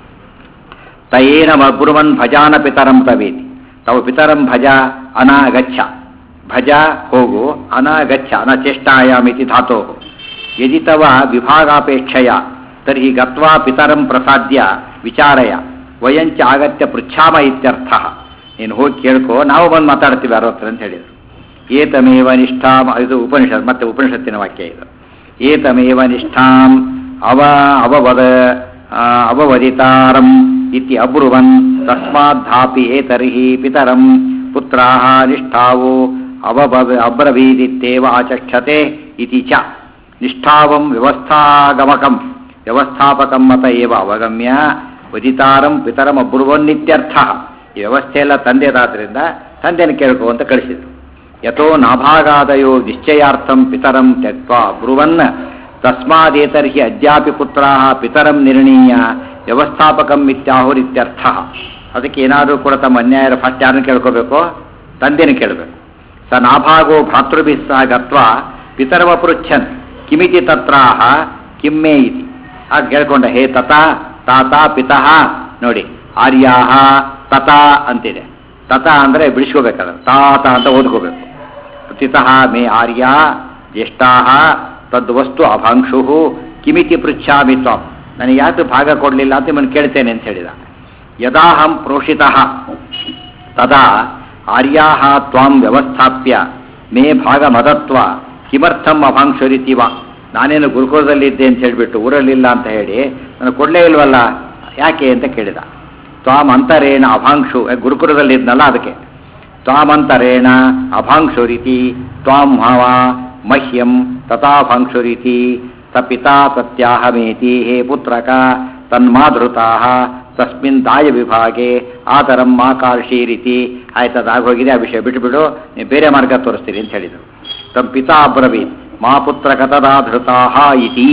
ತಯೇನ ಬ್ರುವನ್ ಭಜಾನ ಪಿತರಂ ತವೇತಿ ತವ ಪಿತರಂ ಭಜ ಅನಾಗಚ್ಚ ಭಜ ಹೋಗು ಅನಾಗಚ್ಚ ಅನಚೇಷ್ಟಾಯಾಮಿತಿ ಧಾತೋ ಯದಿ ತವ ವಿಭಾಗಾಪೇಕ್ಷೆಯ ತರ್ಹಿ ಗತ್ವಾ ಪಿತರಂ ಪ್ರಸಾದ್ಯ ವಿಚಾರಯ ವಯಂಚ ಆಗತ್ಯ ಪೃಚ್ಛಾಮ ಇತ್ಯರ್ಥ ನೀನು ಹೋಗಿ ಕೇಳ್ಕೊ ನಾವು ಬಂದು ಮಾತಾಡ್ತೀವಿ ಯಾರ ಹತ್ರ ಅಂತ ಹೇಳಿದರು ಏತಮೇವ ನಿಷ್ಠಾಂ ಇದು ಉಪನಿಷತ್ ಮತ್ತೆ ಉಪನಿಷತ್ತಿನ ವಾಕ್ಯ ಇದು ಏತಮೇವ ನಿಷ್ಠಾಂ ಅವ ಅವವದ ಆ, ಅವವದಿತಾರಂ ಇತಿ ಅಬ್ರುವನ್ ತಸ್ಮಾದ್ದಾಪಿ ಏತರ್ಹಿ ಪಿತರಂ ಪುತ್ರಾಹ ನಿಷ್ಠಾವೋ ಅವಬ ಅಬ್ರವೀದಿತ್ತೇವ ಆಚಕ್ಷತೆ ಇತಿ ಚ ನಿಷ್ಠಾವಂ ವ್ಯವಸ್ಥಾಗಮಕಂ ವ್ಯವಸ್ಥಾಪಕಂ ಮತ ಏವ ಅವಗಮ್ಯ ವದಿತಾರಂ ಪಿತರಂ ಅಬ್ರುವನ್ನಿತ್ಯರ್ಥ ಈ ವ್ಯವಸ್ಥೆ ಎಲ್ಲ ತಂದೆದಾದ್ರಿಂದ ತಂದೆನ ಕೇಳ್ಕೊ ಅಂತ ಕಳಿಸಿದ್ರು ಯಥೋ ನಾಭಾಗಾದಯೋ ನಿಶ್ಚಯಾರ್ಥಂ ಪಿತರಂ ತ್ಯಕ್ವಾ ಬ್ರುವನ್ ತಸ್ಮಾದೇತರ್ಹಿ ಅದ್ಯಾಪಿ ಪುತ್ರಾ ಪಿತರಂ ನಿರ್ಣೀಯ ವ್ಯವಸ್ಥಾಪಕಂ ಇತ್ಯಾಹುರಿತ್ಯರ್ಥ ಅದಕ್ಕೆ ಏನಾದರೂ ಕೂಡ ತಮ್ಮ ಅನ್ಯಾಯರ ಫಸ್ಟ್ ಯಾರನ್ನು ಕೇಳ್ಕೋಬೇಕು ತಂದೆನ ಕೇಳಬೇಕು ಸ ನಾಭಾಗೋ ಭ್ರಾತೃಭಿಃ ಸಹ ಗತ್ವಾ ಪಿತರವ ಪೃಚ್ಛನ್ ಕಿಮಿತಿ ತತ್ರಾಹ ಕಿಮ್ಮೇ ಇತಿ ಆಗ ಕೇಳ್ಕೊಂಡ ಹೇ ತತ ತಾತ ಪಿತಃ ನೋಡಿ ಆರ್ಯಾಹ ತತ ಅಂತಿದೆ ತತ ಅಂದರೆ ಬಿಡಿಸ್ಕೋಬೇಕಾದ್ರೆ ತಾತ ಅಂತ ಓದ್ಕೋಬೇಕು ಪಿತಃ ಮೇ ಆರ್ಯ ಜ್ಯೇಷ್ಠಾ ತದ್ವಸ್ತು ಅಭಾಂಕ್ಷು ಕಿಮಿತಿ ಪೃಚ್ಛಾಮಿ ತ್ವಾಂ ನನಗೆ ಯಾಕೆ ಭಾಗ ಕೊಡಲಿಲ್ಲ ಅಂತ ನಿಮ್ಮನ್ನು ಕೇಳ್ತೇನೆ ಅಂತ ಹೇಳಿದ ಯದಾಹಂ ಪ್ರೋಷಿತಃ ತದಾ ಆರ್ಯಾಹ ತ್ವಾಂ ವ್ಯವಸ್ಥಾಪ್ಯ ಮೇ ಭಾಗ ಮದತ್ವ ಕಿಮರ್ಥಂ ಅಭಾಂಕ್ಷರಿತೀವ ನಾನೇನು ಗುರುಕುಲದಲ್ಲಿದ್ದೆ ಅಂತ ಹೇಳಿಬಿಟ್ಟು ಊರಲ್ಲಿಲ್ಲ ಅಂತ ಹೇಳಿ ನನಗೆ ಕೊಡಲೇ ಇಲ್ವಲ್ಲ ಯಾಕೆ ಅಂತ ಕೇಳಿದ ತ್ವಾಂ ಅಂತರೇಣ ಅಭಾಂಕ್ಷು ಏ, ಗುರುಕುಲದಲ್ಲಿದ್ನಲ್ಲ ಅದಕ್ಕೆ ತ್ವಾಮಂತರೇಣ ಅಭಾಂಕ್ಷುರಿತಿ ತ್ವಾಂ ಹವ ಮಹ್ಯಂ ತಥಾಭಾಂಕ್ಷುರಿತಿ ತಪಿತಾ ತತ್ಯಾಹಮೇತಿ ಹೇ ಪುತ್ರಕ ತನ್ಮಾಧೃತಾ ತಸ್ಮಿನ್ ದಾಯ ವಿಭಾಗೆ ಆತರಂ ಮಾ ಕಾರ್ಷೀರಿತಿ ಆಯ್ತದ ಹೋಗಿದೆ ಆ ವಿಷಯ ಬಿಟ್ಟುಬಿಡು ನೀವು ಬೇರೆ ಮಾರ್ಗ ತೋರಿಸ್ತೀರಿ ಅಂತ ಹೇಳಿದರು ತಮ್ಮ ಪಿತಾ ಅಬ್ರವೀತ್ ಮಾ ಪುತ್ರ ಕತದಾ ಧೃತಾ ಇತಿ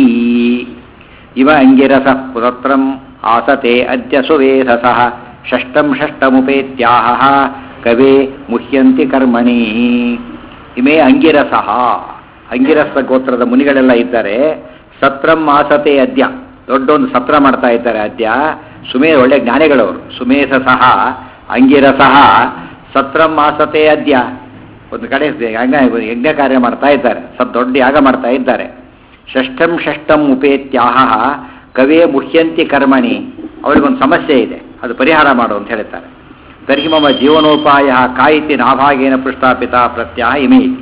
ಇವ ಅಂಗಿರಸ ಪುತ್ರಂ ಆಸತೆ ಅದ್ಯ ಸುವೇಧಸಃ ಷಷ್ಟಂ ಷಷ್ಟಮುಪೇತ್ಯಾಹ ಕವೇ ಮುಹ್ಯಂತಿ ಕರ್ಮಣಿ ಇಮೇ ಅಂಗಿರಸಃ ಅಂಗಿರಸ ಗೋತ್ರದ ಮುನಿಗಳೆಲ್ಲ ಇದ್ದಾರೆ ಸತ್ರಂ ಆಸತೆ ಅದ್ಯ ದೊಡ್ಡೊಂದು ಸತ್ರ ಮಾಡ್ತಾ ಇದ್ದಾರೆ ಅದ್ಯ ಸುಮೇ ಒಳ್ಳೆ ಜ್ಞಾನಿಗಳವರು ಸುಮೇಧಸಃ ಅಂಗಿರಸಃ ಸತ್ರಂ ಆಸತೆ ಅದ್ಯ ಒಂದು ಕಡೆ ಯಜ್ಞ ಯಜ್ಞ ಕಾರ್ಯ ಮಾಡ್ತಾ ಇದ್ದಾರೆ ಸತ್ ದೊಡ್ಡ ಯಾಗ ಮಾಡ್ತಾ ಇದ್ದಾರೆ ಷಷ್ಠಂ ಷಷ್ಠಂ ಉಪೇತ್ಯಾಹ ಕವೇ ಮುಹ್ಯಂತಿ ಕರ್ಮಣಿ ಅವಳಿಗೊಂದು ಸಮಸ್ಯೆ ಇದೆ ಅದು ಪರಿಹಾರ ಮಾಡು ಅಂತ ಹೇಳ್ತಾರೆ ತರ್ಹಿ ಮಮ ಜೀವನೋಪಾಯ ಕಾಯಿತಿ ನಾಭಾಗೇನ ಪೃಷ್ಠಾಪಿತ ಪ್ರತ್ಯಾಹ ಇಮೇ ಇತಿ.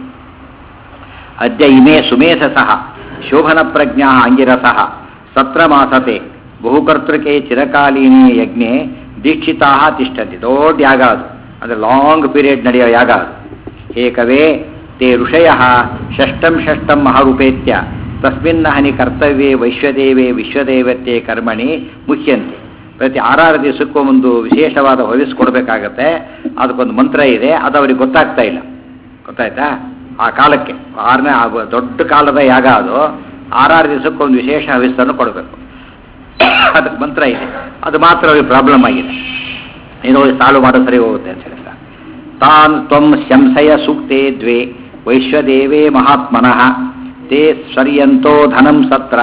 ಅದ್ಯ ಇಮೇ ಸುಮೇಧಸಃ ಶೋಭನ ಪ್ರಜ್ಞಾ ಅಂಗಿರಸಃ ಸತ್ರಮಾಸತೆ ಬಹುಕರ್ತೃಕೆ ಚಿರಕಾಲೀನಿ ಯಜ್ಞೆ ದೀಕ್ಷಿತಾ ತಿಷ್ಠಂತಿ ದೊಡ್ಡ ಯಾಗ ಅದು ಅಂದರೆ ಲಾಂಗ್ ಪೀರಿಯಡ್ ನಡೆಯೋ ಯಾಗ ಅದು ಏಕವೇ ತೇ ಋಷಯ ಷಷ್ಟಂ ಷಷ್ಟಂ ಮಹಾರೂಪೇತ್ಯ ತಸ್ಮಿನ್ನ ಹನಿ ಕರ್ತವ್ಯೇ ವೈಶ್ವದೇವೇ ವಿಶ್ವದೇವತೆ ಕರ್ಮಣಿ ಮುಖ್ಯಂತೆ ಪ್ರತಿ ಆರಾರು ದಿವಸಕ್ಕೂ ಒಂದು ವಿಶೇಷವಾದ ವಯಸ್ಸು ಕೊಡಬೇಕಾಗತ್ತೆ ಅದಕ್ಕೊಂದು ಮಂತ್ರ ಇದೆ ಅದು ಅವ್ರಿಗೆ ಗೊತ್ತಾಗ್ತಾ ಇಲ್ಲ ಗೊತ್ತಾಯ್ತಾ ಆ ಕಾಲಕ್ಕೆ ಆರನೇ ಆ ದೊಡ್ಡ ಕಾಲದ ಯಾಗ ಅದು ಆರಾರು ದಿವಸಕ್ಕೊಂದು ವಿಶೇಷ ಹವಿಸ್ಸನ್ನು ಕೊಡಬೇಕು ಅದಕ್ಕೆ ಮಂತ್ರ ಇದೆ ಅದು ಮಾತ್ರ ಅವ್ರಿಗೆ ಪ್ರಾಬ್ಲಮ್ ಆಗಿದೆ ಏನೋ ಸಾಲು ಮಾಡೋ ಸರಿ ಹೋಗುತ್ತೆ ಅಂತ ಹೇಳಿದ ತಾನ್ ತ್ವಂ ಶಂಸಯ ಸೂಕ್ತೆ ದ್ವೇ ವೈಶ್ವದೇವೇ ಮಹಾತ್ಮನಃ ತೇ ಸ್ವರ್ಯಂತೋ ಧನಂ ಸತ್ರ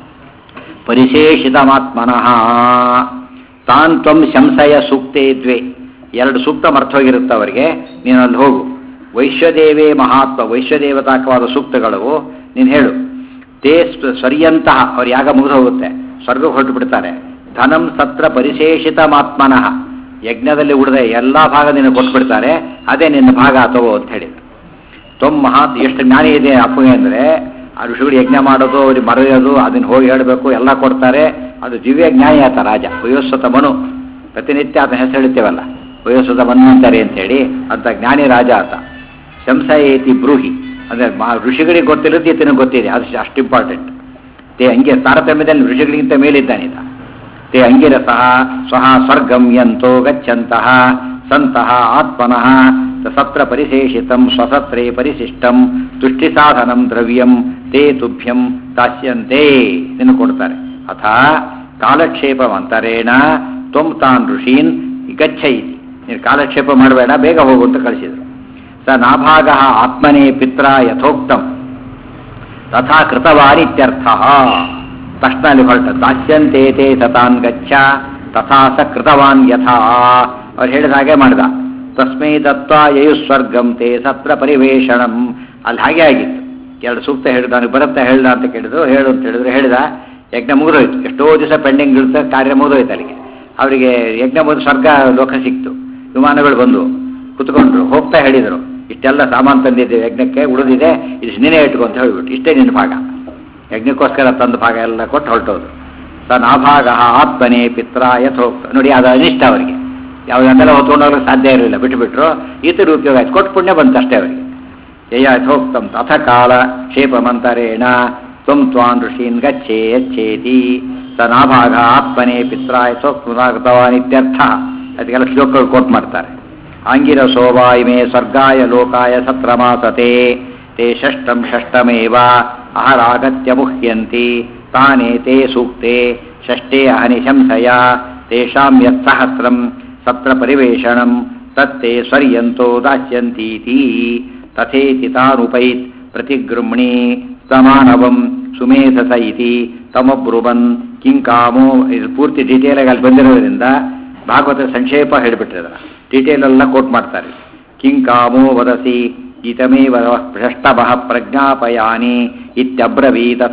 ಪರಿಶೇಷಿತಮಾತ್ಮನಃ ತಾನ್ ತ್ವಂ ಶಂಸಯ ಸೂಕ್ತೆ ದ್ವೇ ಎರಡು ಸೂಕ್ತ ಮರ್ತೋಗಿರುತ್ತೆ ಅವರಿಗೆ ನೀನು ಅಲ್ಲಿ ಹೋಗು ವೈಶ್ವದೇವೇ ಮಹಾತ್ಮ ವೈಶ್ವದೇವತಾಕವಾದ ಸೂಕ್ತಗಳು ನೀನು ಹೇಳು ತೇ ಸ್ವ- ಸ್ವರ್ಯಂತಹ ಅವ್ರ ಯಾಗ ಮುಗಿದು ಹೋಗುತ್ತೆ ಸ್ವರ್ಗ ಹೊರಟು ಬಿಡ್ತಾರೆ ಧನಂ ಸತ್ರ ಪರಿಶೇಷಿತಮಾತ್ಮನಃ ಯಜ್ಞದಲ್ಲಿ ಉಳಿದ ಎಲ್ಲ ಭಾಗ ನಿನಗೆ ಕೊಟ್ಬಿಡ್ತಾರೆ ಅದೇ ನಿನ್ನ ಭಾಗ ಅಥವಾ ಅಂತ ಹೇಳಿದ ತೊಮ್ ಮಹಾ ಎಷ್ಟು ಜ್ಞಾನಿ ಇದೆ ಅಪ್ಪಗೆ ಅಂದರೆ ಆ ಋಷಿಗಳು ಯಜ್ಞ ಮಾಡೋದು ಅವ್ರಿಗೆ ಮರೆಯೋದು ಅದನ್ನ ಹೋಗಿ ಹೇಳಬೇಕು ಎಲ್ಲ ಕೊಡ್ತಾರೆ ಅದು ದಿವ್ಯ ಜ್ಞಾನಿ ಆತ ರಾಜ ವಯೋಸ್ವತ ಮನು ಪ್ರತಿನಿತ್ಯ ಆತನ ಹೆಸರು ಹೇಳ್ತೇವಲ್ಲ ವಯೋಸ್ವತ ಮನ್ವಂತರಿ ಅಂತೇಳಿ ಅಂತ ಜ್ಞಾನಿ ರಾಜ ಆತ ಶಂಸಯೇತಿ ಬ್ರೂಹಿ ಅಂದರೆ ಮಾ- ಋಷಿಗಳಿಗೆ ಗೊತ್ತಿರೋದು ಈತನಿಗೆ ಗೊತ್ತಿದೆ ಅದು ಅಷ್ಟು ಇಂಪಾರ್ಟೆಂಟ್ ತೇ ಹಂಗೆ ತಾರತಮ್ಯದಲ್ಲಿ ಋಷಿಗಳಿಗಿಂತ ಮೇಲಿದ್ದಾನಿತ ತೇ ಅಂಗಿರಸಃ ಸ್ವಹ ಸ್ವರ್ಗಂ ಯಂತೋ ಗಚ್ಚಂತಹ ಸಂತಹ ಆತ್ಮನಃ ಸತ್ರ ಪರಿಶೇಷಿತಂ ಸ್ವಸತ್ರೇ ಪರಿಶಿಷ್ಟಂ ತುಷ್ಟಿ ಸಾಧನಂ ದ್ರವ್ಯಂ ತೇ ತುಭ್ಯಂ ದಾಸ್ಯಂತೆ ಇದನ್ನು ಕೊಡ್ತಾರೆ ಅಥ ಕಾಲಕ್ಷೇಪವಂತರೇಣ ತ್ವಂ ತಾನ್ ಋಷೀನ್ ಗಚ್ಚ ಇತಿ ನೀನು ಕಾಲಕ್ಷೇಪ ಮಾಡಬೇಡ ಬೇಗ ಹೋಗು ಅಂತ ಕಳಿಸಿದರು ಸ ನಾಭಾಗ ಆತ್ಮನೇ ಪಿತ್ರ ಯಥೋಕ್ತಂ ತಥಾ ಕೃತವಾನಿತ್ಯರ್ಥ ತಕ್ಷಣ ಅಲ್ಲಿ ಹೊರಟ ದಾಸ್ಯಂತೆ ತೇ ತಥಾನ್ ಗಚ್ಚ ತಥಾ ಸ ಕೃತವಾನ್ ಯಥಾ ಅವ್ರು ಹೇಳಿದ ಹಾಗೆ ಮಾಡ್ದ ತಸ್ಮೈ ದತ್ವ ಯಯುಸ್ವರ್ಗಂ ತೇ ಸತ್ರ ಪರಿವೇಷಣಂ ಅಲ್ಲಿ ಹಾಗೆ ಆಗಿತ್ತು ಎರಡು ಸೂಕ್ತ ಹೇಳಿದ ನನಗೆ ಬರುತ್ತಾ ಹೇಳ್ದ ಅಂತ ಕೇಳಿದ್ರು ಹೇಳು ಅಂತ ಹೇಳಿದ್ರು ಹೇಳಿದ ಯಜ್ಞ ಮುಗಿದೋಯ್ತು ಎಷ್ಟೋ ದಿವಸ ಪೆಂಡಿಂಗ್ ಇರುತ್ತೆ ಕಾರ್ಯ ಮುಗಿದೋಯ್ತು ಅಲ್ಲಿಗೆ ಅವರಿಗೆ ಯಜ್ಞ ಮುಗಿದು ಸ್ವರ್ಗ ಲೋಕ ಸಿಕ್ತು ವಿಮಾನಗಳು ಬಂದು ಕುತ್ಕೊಂಡ್ರು ಹೋಗ್ತಾ ಹೇಳಿದರು ಇಷ್ಟೆಲ್ಲ ಸಾಮಾನು ತಂದಿದ್ದೇವೆ ಯಜ್ಞಕ್ಕೆ ಉಳಿದಿದೆ ಇದು ನೀನೇ ಇಟ್ಕೊ ಅಂತ ಹೇಳ್ಬಿಟ್ಟು ಇಷ್ಟೇ ನಿನ್ನ ಭಾಗ ಯಜ್ಞಕ್ಕೋಸ್ಕರ ತಂದ ಭಾಗ ಎಲ್ಲ ಕೊಟ್ಟು ಹೊರಟೋದು ಸ ನಾಭಾಗ ಆತ್ಮನೇ ಪಿತ್ರ ಯಥೋಕ್ತ ನೋಡಿ ಅದು ಅನಿಷ್ಟ ಅವರಿಗೆ ಯಾವುದನ್ನೆಲ್ಲ ಹೊತ್ಕೊಂಡು ಹೋಗ್ಲಿಕ್ಕೆ ಸಾಧ್ಯ ಇರಲಿಲ್ಲ ಬಿಟ್ಟುಬಿಟ್ರು ಈತರ ಉಪಯೋಗ ಆಯ್ತು ಕೊಟ್ಟು ಪುಣ್ಯ ಬಂತು ಅಷ್ಟೇ ಅವರಿಗೆ ಜಯ ಯಥೋಕ್ತಂ ತಥ ಕಾಲ ಕ್ಷೇಪಮಂತರೇಣ ತ್ವಂ ತ್ವಾನ್ ಋಷೀನ್ ಗಚ್ಚೇ ಯಚ್ಚೇತಿ ಸ ನಾಭಾಗ ಆತ್ಮನೇ ಪಿತ್ರ ಯಥೋಕ್ತವಾನ್ ಇತ್ಯರ್ಥ ಅದಕ್ಕೆಲ್ಲ ಶ್ಲೋಕಗಳು ಕೋಟ್ ಮಾಡ್ತಾರೆ ಆಂಗಿರ ಶೋಭಾ ಇಮೇ ಸ್ವರ್ಗಾಯ ಲೋಕಾಯ ಸತ್ರಮಾಸತೆ ತೇ ಷಷ್ಟಂ ಷಷ್ಟಮೇವ ಅಹರಾಗತ್ಯ ಮುಹ್ಯಂತಿ ತಾನೇ ತೇ ಸೂಕ್ತೆ ಷಷ್ಟೇ ಅಹನಿ ಶಂಸಯ ತೇಷಾಂ ಯತ್ಸಹಸ್ರಂ ಸತ್ರ ಪರಿವೇಷಣಂ ತತ್ತೇ ಸ್ವರ್ಯಂತೋ ದಾಸ್ಯಂತೀತಿ ತಥೇತಿ ತಾನುಪೈತ್ ಪ್ರತಿಗೃಹ್ಣಿ ಸಮಾನವಂ ಸುಮೇಧಸ ಇತಿ ತಮಬ್ರುವನ್ ಕಿಂಕಾಮೋ ಇದು ಪೂರ್ತಿ ಡೀಟೇಲ್ ಆಗಿ ಅಲ್ಲಿ ಬಂದಿರೋದ್ರಿಂದ ಭಾಗವತ ಸಂಕ್ಷೇಪ ಹೇಳಿಬಿಟ್ಟಿದ್ದಾರೆ ಡೀಟೇಲ್ ಎಲ್ಲ ಕೋಟ್ ಮಾಡ್ತಾರೆ ಕಿಂಕಾಮೋ ವದಸಿ ಗೀತಮೇವ ಭ್ರಷ್ಟಭಃ ಪ್ರಜ್ಞಾಪಯಾನಿ ಇತ್ಯಬ್ರವೀತಥ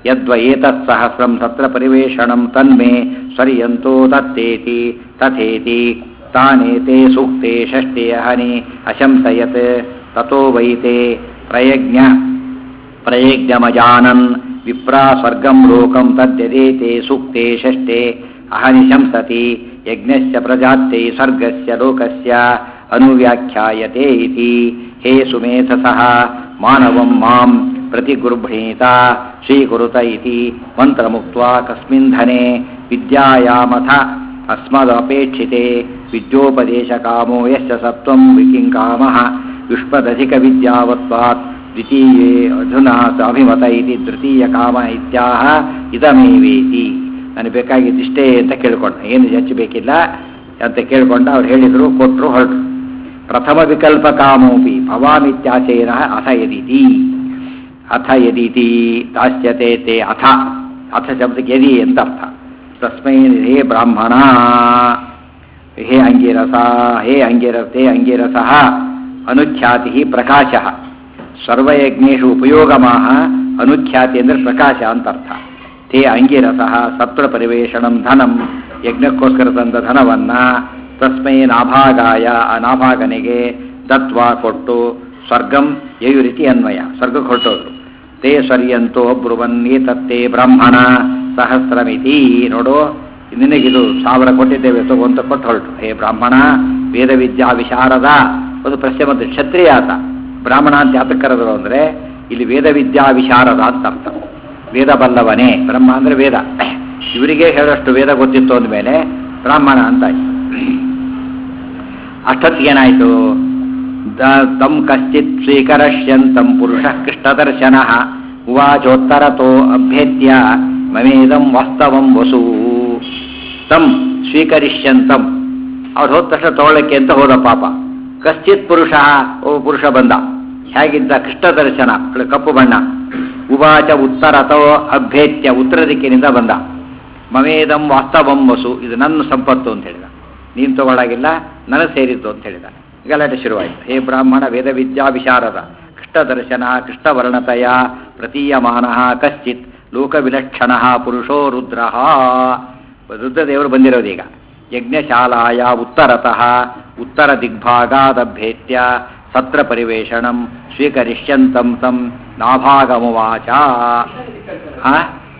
ಯದ್ವ ಏತತ್ಸಹಸ್ರಂ ತತ್ರ ಪರಿವೇಷಣಂ ತನ್ಮೇ ಸ್ವರ್ಯಂತೋ ತತ್ತೇತಿ ತಥೇತಿ ತಾನೇತೆ ಸೂಕ್ತೆ ಷಷ್ಠೇ ಹನಿ ಅಶಂಸಯತ್ ತಥೋ ವೈತೆ ಪ್ರಯಜ್ಞ ಪ್ರಯಜ್ಞಮಜಾನನ್ ವಿಪ್ರಾ ಸ್ವರ್ಗಂ ಲೋಕಂ ತದ್ಯದೇತೆ ಸೂಕ್ತೆ ಷಷ್ಠೆ ಅಹನಿಶಂಸತಿ ಯಜ್ಞಸ್ಯ ಪ್ರಜಾತ್ಯೈ ಸ್ವರ್ಗಸ್ಯ ಲೋಕಸ್ಯ ಅನುವ್ಯಾಖ್ಯಾಯತೆ ಇತಿ ಹೇ ಸುಮೇಧಸಃ ಮಾನವಂ ಮಾಂ ಪ್ರತಿಗೃಹ್ಣೀತ ಸ್ವೀಕುರುತ ಇತಿ ಮಂತ್ರಮುಕ್ತ್ವಾ ಕಸ್ಮಿನ್ ಧನೆ ವಿದ್ಯಾಯಾಮಥ ಅಸ್ಮದಪೇಕ್ಷಿತೆ ವಿದ್ಯೋಪದೇಶಕಾಮೋ ಯಶ್ಚ ಸತ್ವಂ ವಿಕಿಂಕಾಮಃ ಯುಷ್ಮದಧಿಕವಿದ್ಯಾವತ್ವಾತ್ ದ್ವಿತೀಯೇ ಅಧುನಾ ಸ ಅಭಿಮತ ಇತಿ ತೃತೀಯ ಕಾಮ ಇತ್ಯಾಹ ಇದಮೇವೇತಿ ನನಗೆ ಬೇಕಾಗಿದ್ದಿಷ್ಟೇ ಅಂತ ಕೇಳ್ಕೊಂಡ ಏನು ಹೆಚ್ಚು ಬೇಕಿಲ್ಲ ಅಂತ ಕೇಳ್ಕೊಂಡ ಅವ್ರು ಹೇಳಿದರು ಕೊಟ್ಟರು ಹೊರಟರು ಪ್ರಥಮ ವಿಕಲ್ಪ ಕಾಮೋಪಿ ಭವಾಮಿತ್ಯಾಚೇನ ಅಥ ಯದಿತಿ ಅಥ ಯದಿತಿ ದಾಸ್ಯತೆ ತೇ ಅಥ ಅಥ ಶಬ್ದಕ್ಕೆ ಯದಿ ಅಂತ ಅರ್ಥ ತಸ್ಮೈ ಹೇ ಬ್ರಾಹ್ಮಣ ಹೇ ಅಂಗಿರಸ ಹೇ ಅಂಗಿರತೆ ಅಂಗಿರಸಃ ಅನುಖ್ಯಾತಿ ಪ್ರಕಾಶ ಸರ್ವಯಜ್ಞೇಶು ಉಪಯೋಗಮಾಹ ಅನುಖ್ಯಾತಿ ಅಂದರೆ ಪ್ರಕಾಶ ಅಂತ ಅರ್ಥ ತೇ ಅಂಗಿರಸಃ ಸತ್ರ ಪರಿವೇಷಣಂ ಧನಂ ಯಜ್ಞಕ್ಕೋಸ್ಕರ ತಂದ ಧನವನ್ನ ತಸ್ಮೈ ನಾಭಾಗಾಯ ಆ ನಾಭಾಗನಿಗೆ ದತ್ವ ಕೊಟ್ಟು ಸ್ವರ್ಗಂ ಯಯು ರೀತಿ ಅನ್ವಯ ಸ್ವರ್ಗಕ್ಕೆ ಹೊರಟೋದ್ರು ತೇ ಸ್ವರ್ಯಂತೋ ಬ್ರುವನ್ ಏತತ್ತೇ ಬ್ರಾಹ್ಮಣ ಸಹಸ್ರಮಿತಿ ನೋಡು ನಿನಗಿದು ಸಾವಿರ ಕೊಟ್ಟಿದ್ದೇವೆ ತಗೊಂತ ಕೊಟ್ಟು ಹೊರಟು ಹೇ ಬ್ರಾಹ್ಮಣ ವೇದ ವಿದ್ಯಾ ವಿಶಾರದ ಒಂದು ಪ್ರಶ್ನೆ ಬಂತು ಕ್ಷತ್ರಿಯ ಆತ ಬ್ರಾಹ್ಮಣ ಅಂತ ಯಾತಕ್ಕೆ ಕರೆದ್ರು ಅಂದ್ರೆ ಇಲ್ಲಿ ವೇದ ವಿದ್ಯಾ ವಿಶಾರದ ಅಂತ ಅರ್ಥ ವೇದ ಬಲ್ಲವನೇ ಬ್ರಹ್ಮ ಅಂದ್ರೆ ವೇದ ಇವರಿಗೆ ಹೇಳೋಷ್ಟು ವೇದ ಗೊತ್ತಿತ್ತು ಅಂದಮೇಲೆ ಬ್ರಾಹ್ಮಣ ಅಂತ ಆಯ್ತು ಅಷ್ಟೊತ್ತಿಗೆ ಏನಾಯ್ತು ದ- ತಂ ಕಶ್ಚಿತ್ ಸ್ವೀಕರಷ್ಯಂತಂ ಪುರುಷ ಕೃಷ್ಣದರ್ಶನ ಉವಾಚೋತ್ತರತೋ ಅಭ್ಯೇತ್ಯ ಮಮೇದಂ ವಾಸ್ತವಂ ವಸು ತಂ ಸ್ವೀಕರಿಷ್ಯಂತಂ ಅವ್ರು ಹೋದ ತಕ್ಷಣ ತಗೊಳ್ಳಕ್ಕೆ ಅಂತ ಹೋದ ಪಾಪ ಕಶ್ಚಿತ್ ಪುರುಷ ಓ ಪುರುಷ ಬಂದ ಹೇಗಿದ್ದ ಕೃಷ್ಣ ದರ್ಶನ ಕಪ್ಪು ಬಣ್ಣ ಉವಾಚ ಉತ್ತರತೋ ಅಭ್ಯೇತ್ಯ ಉತ್ತರ ದಿಕ್ಕಿನಿಂದ ಬಂದ ಮಮೇದಂ ವಾಸ್ತವಂ ವಸು ಇದು ನನ್ನ ಸಂಪತ್ತು ಅಂತ ಹೇಳಿದ ನೀನು ತಗೊಳ್ಳಾಗಿಲ್ಲ ನನಗೆ ಸೇರಿದ್ದು ಅಂತ ಹೇಳಿದ ಗಲಾಟೆ ಶುರುವಾಯಿತು ಹೇ ಬ್ರಾಹ್ಮಣ ವೇದ ವಿದ್ಯಾ ವಿಶಾರದ ಕೃಷ್ಣ ದರ್ಶನ ಕೃಷ್ಣ ವರ್ಣತೆಯ ಪ್ರತೀಯಮಾನ ಕಶ್ಚಿತ್ ಲೋಕವಿಲಕ್ಷಣ ಪುರುಷೋ ರುದ್ರ ರುದ್ರದೇವರು ಬಂದಿರೋದೀಗ ಯಜ್ಞಶಾಲಾಯ ಉತ್ತರತಃ ಉತ್ತರ ದಿಗ್ಭಾಗಾದಭ್ಯೇತ್ಯ ಸತ್ರ ಪರಿವೇಷಣಂ ಸ್ವೀಕರಿಷ್ಯಂತಂ ತಂ ನಾಭಾಗಮುವಾಚ ಆ?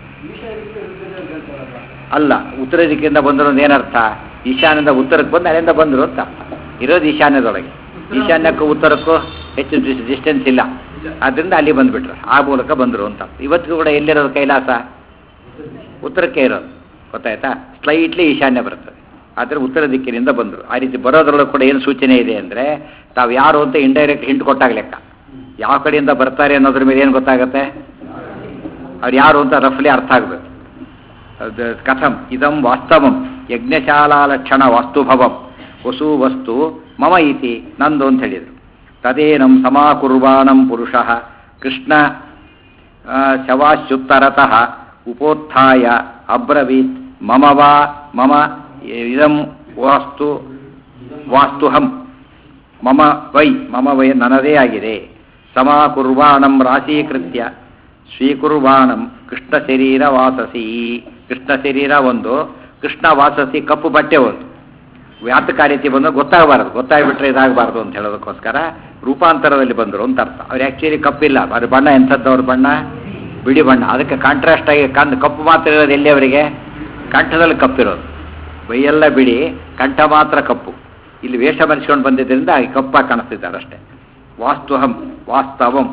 ಅಲ್ಲ ಉತ್ತರ ದಿಕ್ಕಿಂದ ಬಂದರು ಅಂತ ಏನರ್ಥ ಈಶಾನ್ಯದ ಉತ್ತರಕ್ಕೆ ಬಂದು ಅಲ್ಲಿಂದ ಬಂದರು ಅಂತ ಅರ್ಥ ಇರೋದು ಈಶಾನ್ಯದೊಳಗೆ ಈಶಾನ್ಯಕ್ಕೂ ಉತ್ತರಕ್ಕೂ ಹೆಚ್ಚು ಡಿಸ್ಟೆನ್ಸ್ ಇಲ್ಲ ಆದ್ದರಿಂದ ಅಲ್ಲಿ ಬಂದ್ಬಿಟ್ರು ಆ ಮೂಲಕ ಬಂದರು ಅಂತ ಅರ್ಥ. ಇವತ್ತಿಗೂ ಕೂಡ ಎಲ್ಲಿರೋದು ಕೈಲಾಸ ಉತ್ತರಕ್ಕೆ ಇರೋದು ಗೊತ್ತಾಯ್ತಾ ಸ್ಲೈಟ್ಲಿ ಈಶಾನ್ಯ ಬರ್ತದೆ ಆದರೆ ಉತ್ತರ ದಿಕ್ಕಿನಿಂದ ಬಂದರು ಆ ರೀತಿ ಬರೋದ್ರೊಳಗೆ ಕೂಡ ಏನು ಸೂಚನೆ ಇದೆ ಅಂದರೆ ತಾವು ಯಾರು ಅಂತ ಇಂಡೈರೆಕ್ಟ್ ಹಿಂಟ್ ಕೊಟ್ಟಾಗ ಲೆಕ್ಕ ಯಾವ ಕಡೆಯಿಂದ ಬರ್ತಾರೆ ಅನ್ನೋದ್ರ ಮೇಲೆ ಏನು ಗೊತ್ತಾಗುತ್ತೆ ಅವ್ರು ಯಾರು ಅಂತ ರಫ್ಲಿ ಅರ್ಥ ಆಗಬೇಕು ಅದ್ ಕಥಂ ಇದಂ ವಾಸ್ತವಂ ಯಜ್ಞಶಾಲಾ ಲಕ್ಷಣ ವಾಸ್ತುಭವಂ ವಸು ವಸ್ತು ಮಮ ಇತಿ ನಂದು ಅಂತ ಹೇಳಿದರು ತದೇನಂ ಸಮಾಕುರ್ವಾಣಂ ಪುರುಷ ಕೃಷ್ಣ ಆ, ಶವಾಶ್ಯುತ್ತರತಃ ಉಪೋತ್ಥಾಯ ಅಬ್ರವೀತ್ ಮಮ ವಾ ಮಮ ಇದಂ ವಾಸ್ತು ವಾಸ್ತುಹಂ ಮಮ ವೈ ಮಮ ವೈ ನನ್ನದೇ ಆಗಿದೆ ಸಮಾಕುರ್ವಾಣಂ ರಾಶೀಕೃತ್ಯ ಸ್ವೀಕುರ್ವಾಣಂ ಕೃಷ್ಣ ಶರೀರ ವಾಸಸಿ ಕೃಷ್ಣ ಶರೀರ ಒಂದು ಕೃಷ್ಣ ವಾಸಸಿ ಕಪ್ಪು ಬಟ್ಟೆ ಒಂದು ವ್ಯಾತಕ ರೀತಿ ಬಂದು ಗೊತ್ತಾಗಬಾರದು ಗೊತ್ತಾಗ್ಬಿಟ್ರೆ ಇದಾಗಬಾರ್ದು ಅಂತ ಹೇಳೋದಕ್ಕೋಸ್ಕರ ರೂಪಾಂತರದಲ್ಲಿ ಬಂದರು ಅಂತ ಅರ್ಥ ಅವ್ರು ಆ್ಯಕ್ಚುಲಿ ಕಪ್ಪಿಲ್ಲ ಅವ್ರ ಬಣ್ಣ ಎಂಥದ್ದು ಅವ್ರ ಬಣ್ಣ ಬಿಳಿ ಬಣ್ಣ ಅದಕ್ಕೆ ಕಾಂಟ್ರಾಸ್ಟ್ ಆಗಿ ಕಂದು ಕಪ್ಪು ಮಾತ್ರ ಇರೋದು ಎಲ್ಲಿ ಅವರಿಗೆ ಕಂಠದಲ್ಲಿ ಕಪ್ಪಿರೋದು ಬೈಯೆಲ್ಲ ಬಿಡಿ ಕಂಠ ಮಾತ್ರ ಕಪ್ಪು ಇಲ್ಲಿ ವೇಷ ಮರೆಸ್ಕೊಂಡು ಬಂದಿದ್ದರಿಂದ ಈ ಕಪ್ಪಾಗಿ ಕಾಣಿಸ್ತಿದ್ದಾರೆ ಅಷ್ಟೇ ವಾಸ್ತುಹಂ ವಾಸ್ತವಂ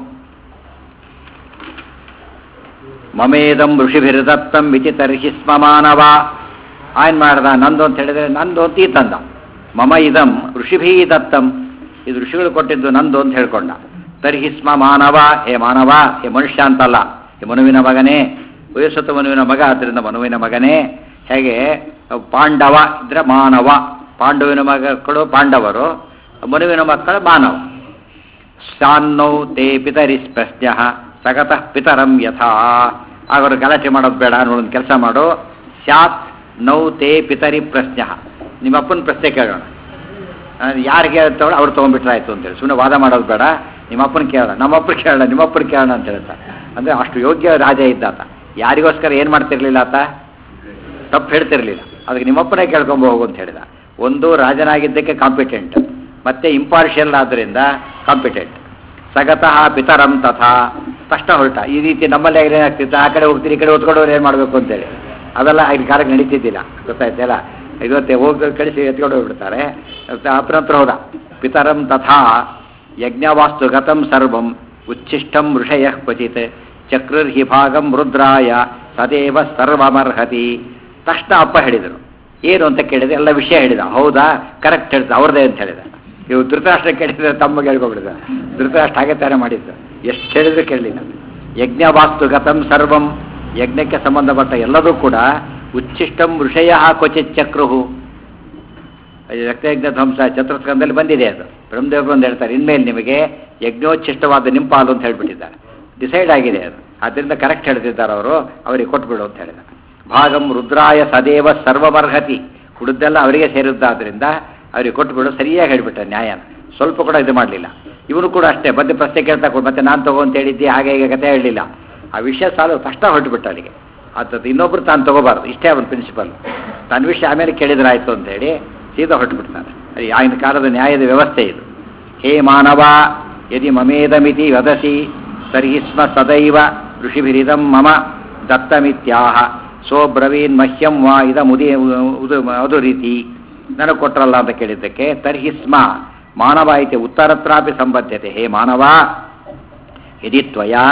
ಮಮೇದಂ ಋಷಿಭಿರ್ದತ್ತಂ ವಿಚಿತರ್ಹಿ ಸ್ಮ ಮಾನವ ಆಯ್ನ್ ಮಾಡ್ದ ನಂದು ಅಂತ ಹೇಳಿದ್ರೆ ನಂದು ಅಂತ ಈ ತಂದ ಮಮ ಇದಂ ಋಷಿಭೀ ದತ್ತಂ ಇದು ಋಷಿಗಳು ಕೊಟ್ಟಿದ್ದು ನಂದು ಅಂತ ಹೇಳ್ಕೊಂಡ ತರ್ಹಿ ಸ್ಮ ಮಾನವ ಹೇ ಮಾನವ ಹೇ ಮನುಷ್ಯ ಅಂತಲ್ಲ ಹೇ ಮನುವಿನ ಮಗನೇ ವಯಸ್ಸತ ಮನುವಿನ ಮಗ ಆದ್ದರಿಂದ ಮನುವಿನ ಮಗನೇ ಹೇಗೆ ಪಾಂಡವ ಇದ್ರೆ ಮಾನವ ಪಾಂಡವಿನ ಮಕ್ಕಳು ಪಾಂಡವರು ಮನುವಿನ ಮಕ್ಕಳು ಮಾನವ ಶಾನ್ನೌ ತೇ ಪಿತರಿಸ್ ಪ್ರಶ್ನ ಸಗತಃ ಪಿತರಂ ಯಥಾ ಅವರು ಗಲಾಟೆ ಮಾಡೋದು ಬೇಡ ನೋಡೋದು ಕೆಲಸ ಮಾಡು ಸ್ಯಾತ್ ನೌ ತೇ ಪಿತರಿ ಪ್ರಶ್ನ ನಿಮ್ಮ ಅಪ್ಪನ ಪ್ರಶ್ನೆ ಕೇಳೋಣ ಯಾರಿಗೆ ತಗೊಳ್ಳಿ ಅವ್ರು ತೊಗೊಂಡ್ಬಿಟ್ರೆ ಆಯ್ತು ಅಂತೇಳಿ ಸುಮ್ಮನೆ ವಾದ ಮಾಡೋದು ಬೇಡ ನಿಮ್ಮ ಅಪ್ಪನ ಕೇಳೋಣ ನಮ್ಮ ಅಪ್ಪನ ಕೇಳೋಣ ನಿಮ್ಮ ಅಪ್ಪನ ಕೇಳೋಣ ಅಂತ ಹೇಳ್ತಾ ಅಂದರೆ ಅಷ್ಟು ಯೋಗ್ಯ ರಾಜ ಇದ್ದಾತ ಯಾರಿಗೋಸ್ಕರ ಏನು ಮಾಡ್ತಿರ್ಲಿಲ್ಲ ಆತ ತಪ್ಪು ಹೇಳ್ತಿರ್ಲಿಲ್ಲ ಅದಕ್ಕೆ ನಿಮ್ಮಪ್ಪನೇ ಕೇಳ್ಕೊಂಬ ಹೋಗು ಅಂತ ಹೇಳಿದ ಒಂದು ರಾಜನಾಗಿದ್ದಕ್ಕೆ ಕಾಂಪಿಟೆಂಟ್ ಮತ್ತೆ ಇಂಪಾರ್ಷಿಯಲ್ ಆದ್ದರಿಂದ ಕಾಂಪಿಟೆಂಟ್ ಸಗತಃ ಪಿತರಂ ತಥಾ ತಕ್ಷಣ ಹೊರಟ ಈ ರೀತಿ ನಮ್ಮಲ್ಲಿ ಏನಾಗ್ತಿತ್ತು ಆ ಕಡೆ ಹೋಗ್ತೀರಿ ಈ ಕಡೆ ಹೊತ್ಕೊಂಡವ್ರು ಏನು ಮಾಡಬೇಕು ಅಂತೇಳಿ ಅವೆಲ್ಲ ಆಗಿನ ಕಾಲಕ್ಕೆ ನಡೀತಿದ್ದಿಲ್ಲ ಗೊತ್ತಾಯ್ತಲ್ಲ ಇವತ್ತೇ ಹೋಗಿ ಕಳಿಸಿ ಎತ್ಕೊಂಡು ಹೋಗ್ಬಿಡ್ತಾರೆ ಅಪರಂತರ ಹೋದ ಪಿತರಂ ತಥಾ ಯಜ್ಞವಾಸ್ತು ಗತಂ ಸರ್ವಂ ಉಚ್ಛಿಷ್ಟಂ ಋಷಯ ಕ್ವಚಿತ್ ಚಕ್ರರ್ಹಿ ಭಾಗಂ ರುದ್ರಾಯ ಸದೇವ ಸರ್ವಮರ್ಹತಿ ತಕ್ಷಣ ಅಪ್ಪ ಹೇಳಿದರು ಏನು ಅಂತ ಕೇಳಿದೆ ಎಲ್ಲ ವಿಷಯ ಹೇಳಿದ ಹೌದಾ ಕರೆಕ್ಟ್ ಹೇಳಿದ ಅವ್ರದೇ ಅಂತ ಹೇಳಿದ ಇವು ಧೃತರಾಷ್ಟ್ರ ಕೇಳಿದ್ರೆ ತಮ್ಮಗೆ ಹೇಳ್ಕೊಬಿಡಿದ ಧೃತರಾಷ್ಟ್ರ ಹಾಗೆ ತಾನೇ ಮಾಡಿದ್ದು ಎಷ್ಟು ಹೇಳಿದ್ರು ಕೇಳಲಿಲ್ಲ ಯಜ್ಞವಾಸ್ತು ಗತಂ ಸರ್ವಂ ಯಜ್ಞಕ್ಕೆ ಸಂಬಂಧಪಟ್ಟ ಎಲ್ಲದೂ ಕೂಡ ಉಚ್ಛಿಷ್ಟಂ ಋಷಯ ಕ್ವಚಿತ್ ಚಕ್ರುಹು ರಕ್ತಯಜ್ಞ ಧ್ವಂಸ ಚತುರ್ಸ್ಕಂದಲ್ಲಿ ಬಂದಿದೆ ಅದು ಬ್ರಹ್ಮದೇವರು ಒಂದು ಹೇಳ್ತಾರೆ ಇನ್ಮೇಲೆ ನಿಮಗೆ ಯಜ್ಞೋಚ್ಛಿಷ್ಟವಾದ ನಿಂಪಾಲು ಅಂತ ಹೇಳ್ಬಿಟ್ಟಿದ್ದಾರೆ ಡಿಸೈಡ್ ಆಗಿದೆ ಅದು ಆದ್ದರಿಂದ ಕರೆಕ್ಟ್ ಹೇಳ್ತಿದ್ದಾರೆ ಅವರು ಅವರಿಗೆ ಕೊಟ್ಬಿಡು ಅಂತ ಹೇಳಿದ ಭಾಗಂ ರುದ್ರಾಯ ಸದೇವ ಸರ್ವಮರ್ಹತಿ ಹುಡುದ್ದೆಲ್ಲ ಅವರಿಗೆ ಸೇರಿದ್ದಾದ್ರಿಂದ ಅವರಿಗೆ ಕೊಟ್ಬಿಡು ಸರಿಯಾಗಿ ಹೇಳ್ಬಿಟ್ಟ ನ್ಯಾಯನ ಸ್ವಲ್ಪ ಕೂಡ ಇದು ಮಾಡಲಿಲ್ಲ ಇವನು ಕೂಡ ಅಷ್ಟೇ ಮತ್ತೆ ಪ್ರಶ್ನೆ ಕೇಳ್ತಾ ಕೊಡು ಮತ್ತೆ ನಾನು ತಗೋ ಅಂತ ಹೇಳಿದ್ದೆ ಹಾಗೆ ಹೀಗೆ ಕತೆ ಹೇಳಲಿಲ್ಲ ಆ ವಿಷಯ ಸಾಲು ತಕ್ಷಣ ಹೊರಟುಬಿಟ್ಟ ಅಲ್ಲಿಗೆ ಅದು ಇನ್ನೊಬ್ರು ತಾನು ತಗೋಬಾರ್ದು ಇಷ್ಟೇ ಅವನ ಪ್ರಿನ್ಸಿಪಲ್ ತನ್ನ ವಿಷಯ ಆಮೇಲೆ ಕೇಳಿದ್ರೆ ಆಯ್ತು ಅಂತ ಹೇಳಿ ಸೀದಾ ಹೊರಟುಬಿಡ್ತಾನೆ ಅದು ಆಗಿನ ಕಾಲದ ನ್ಯಾಯದ ವ್ಯವಸ್ಥೆ ಇದು ಹೇ ಮಾನವ ಯದಿ ಮಮೇದಮಿತಿ ವದಸಿ ತರ್ಹಿ ಸ್ಮ ಸದೈವ ಋಷಿಭಿರಿದಂ ಮಮ ದತ್ತಮಿತ್ಯಾಹ ಸೋಬ್ರವೀನ್ ಮಹ್ಯಂ ವಾ ಇದ ಮುದಿ ಉದು ಅದು ರೀತಿ ನನಗೆ ಕೊಟ್ರಲ್ಲ ಅಂತ ಕೇಳಿದ್ದಕ್ಕೆ ತರ್ಹಿ ಸ್ಮ ಮಾನವ ಇತಿ ಉತ್ತರತ್ರಾಪಿ ಸಂಬದ್ಧತೆ ಹೇ ಮಾನವ ಯದಿ ತ್ವಯಾ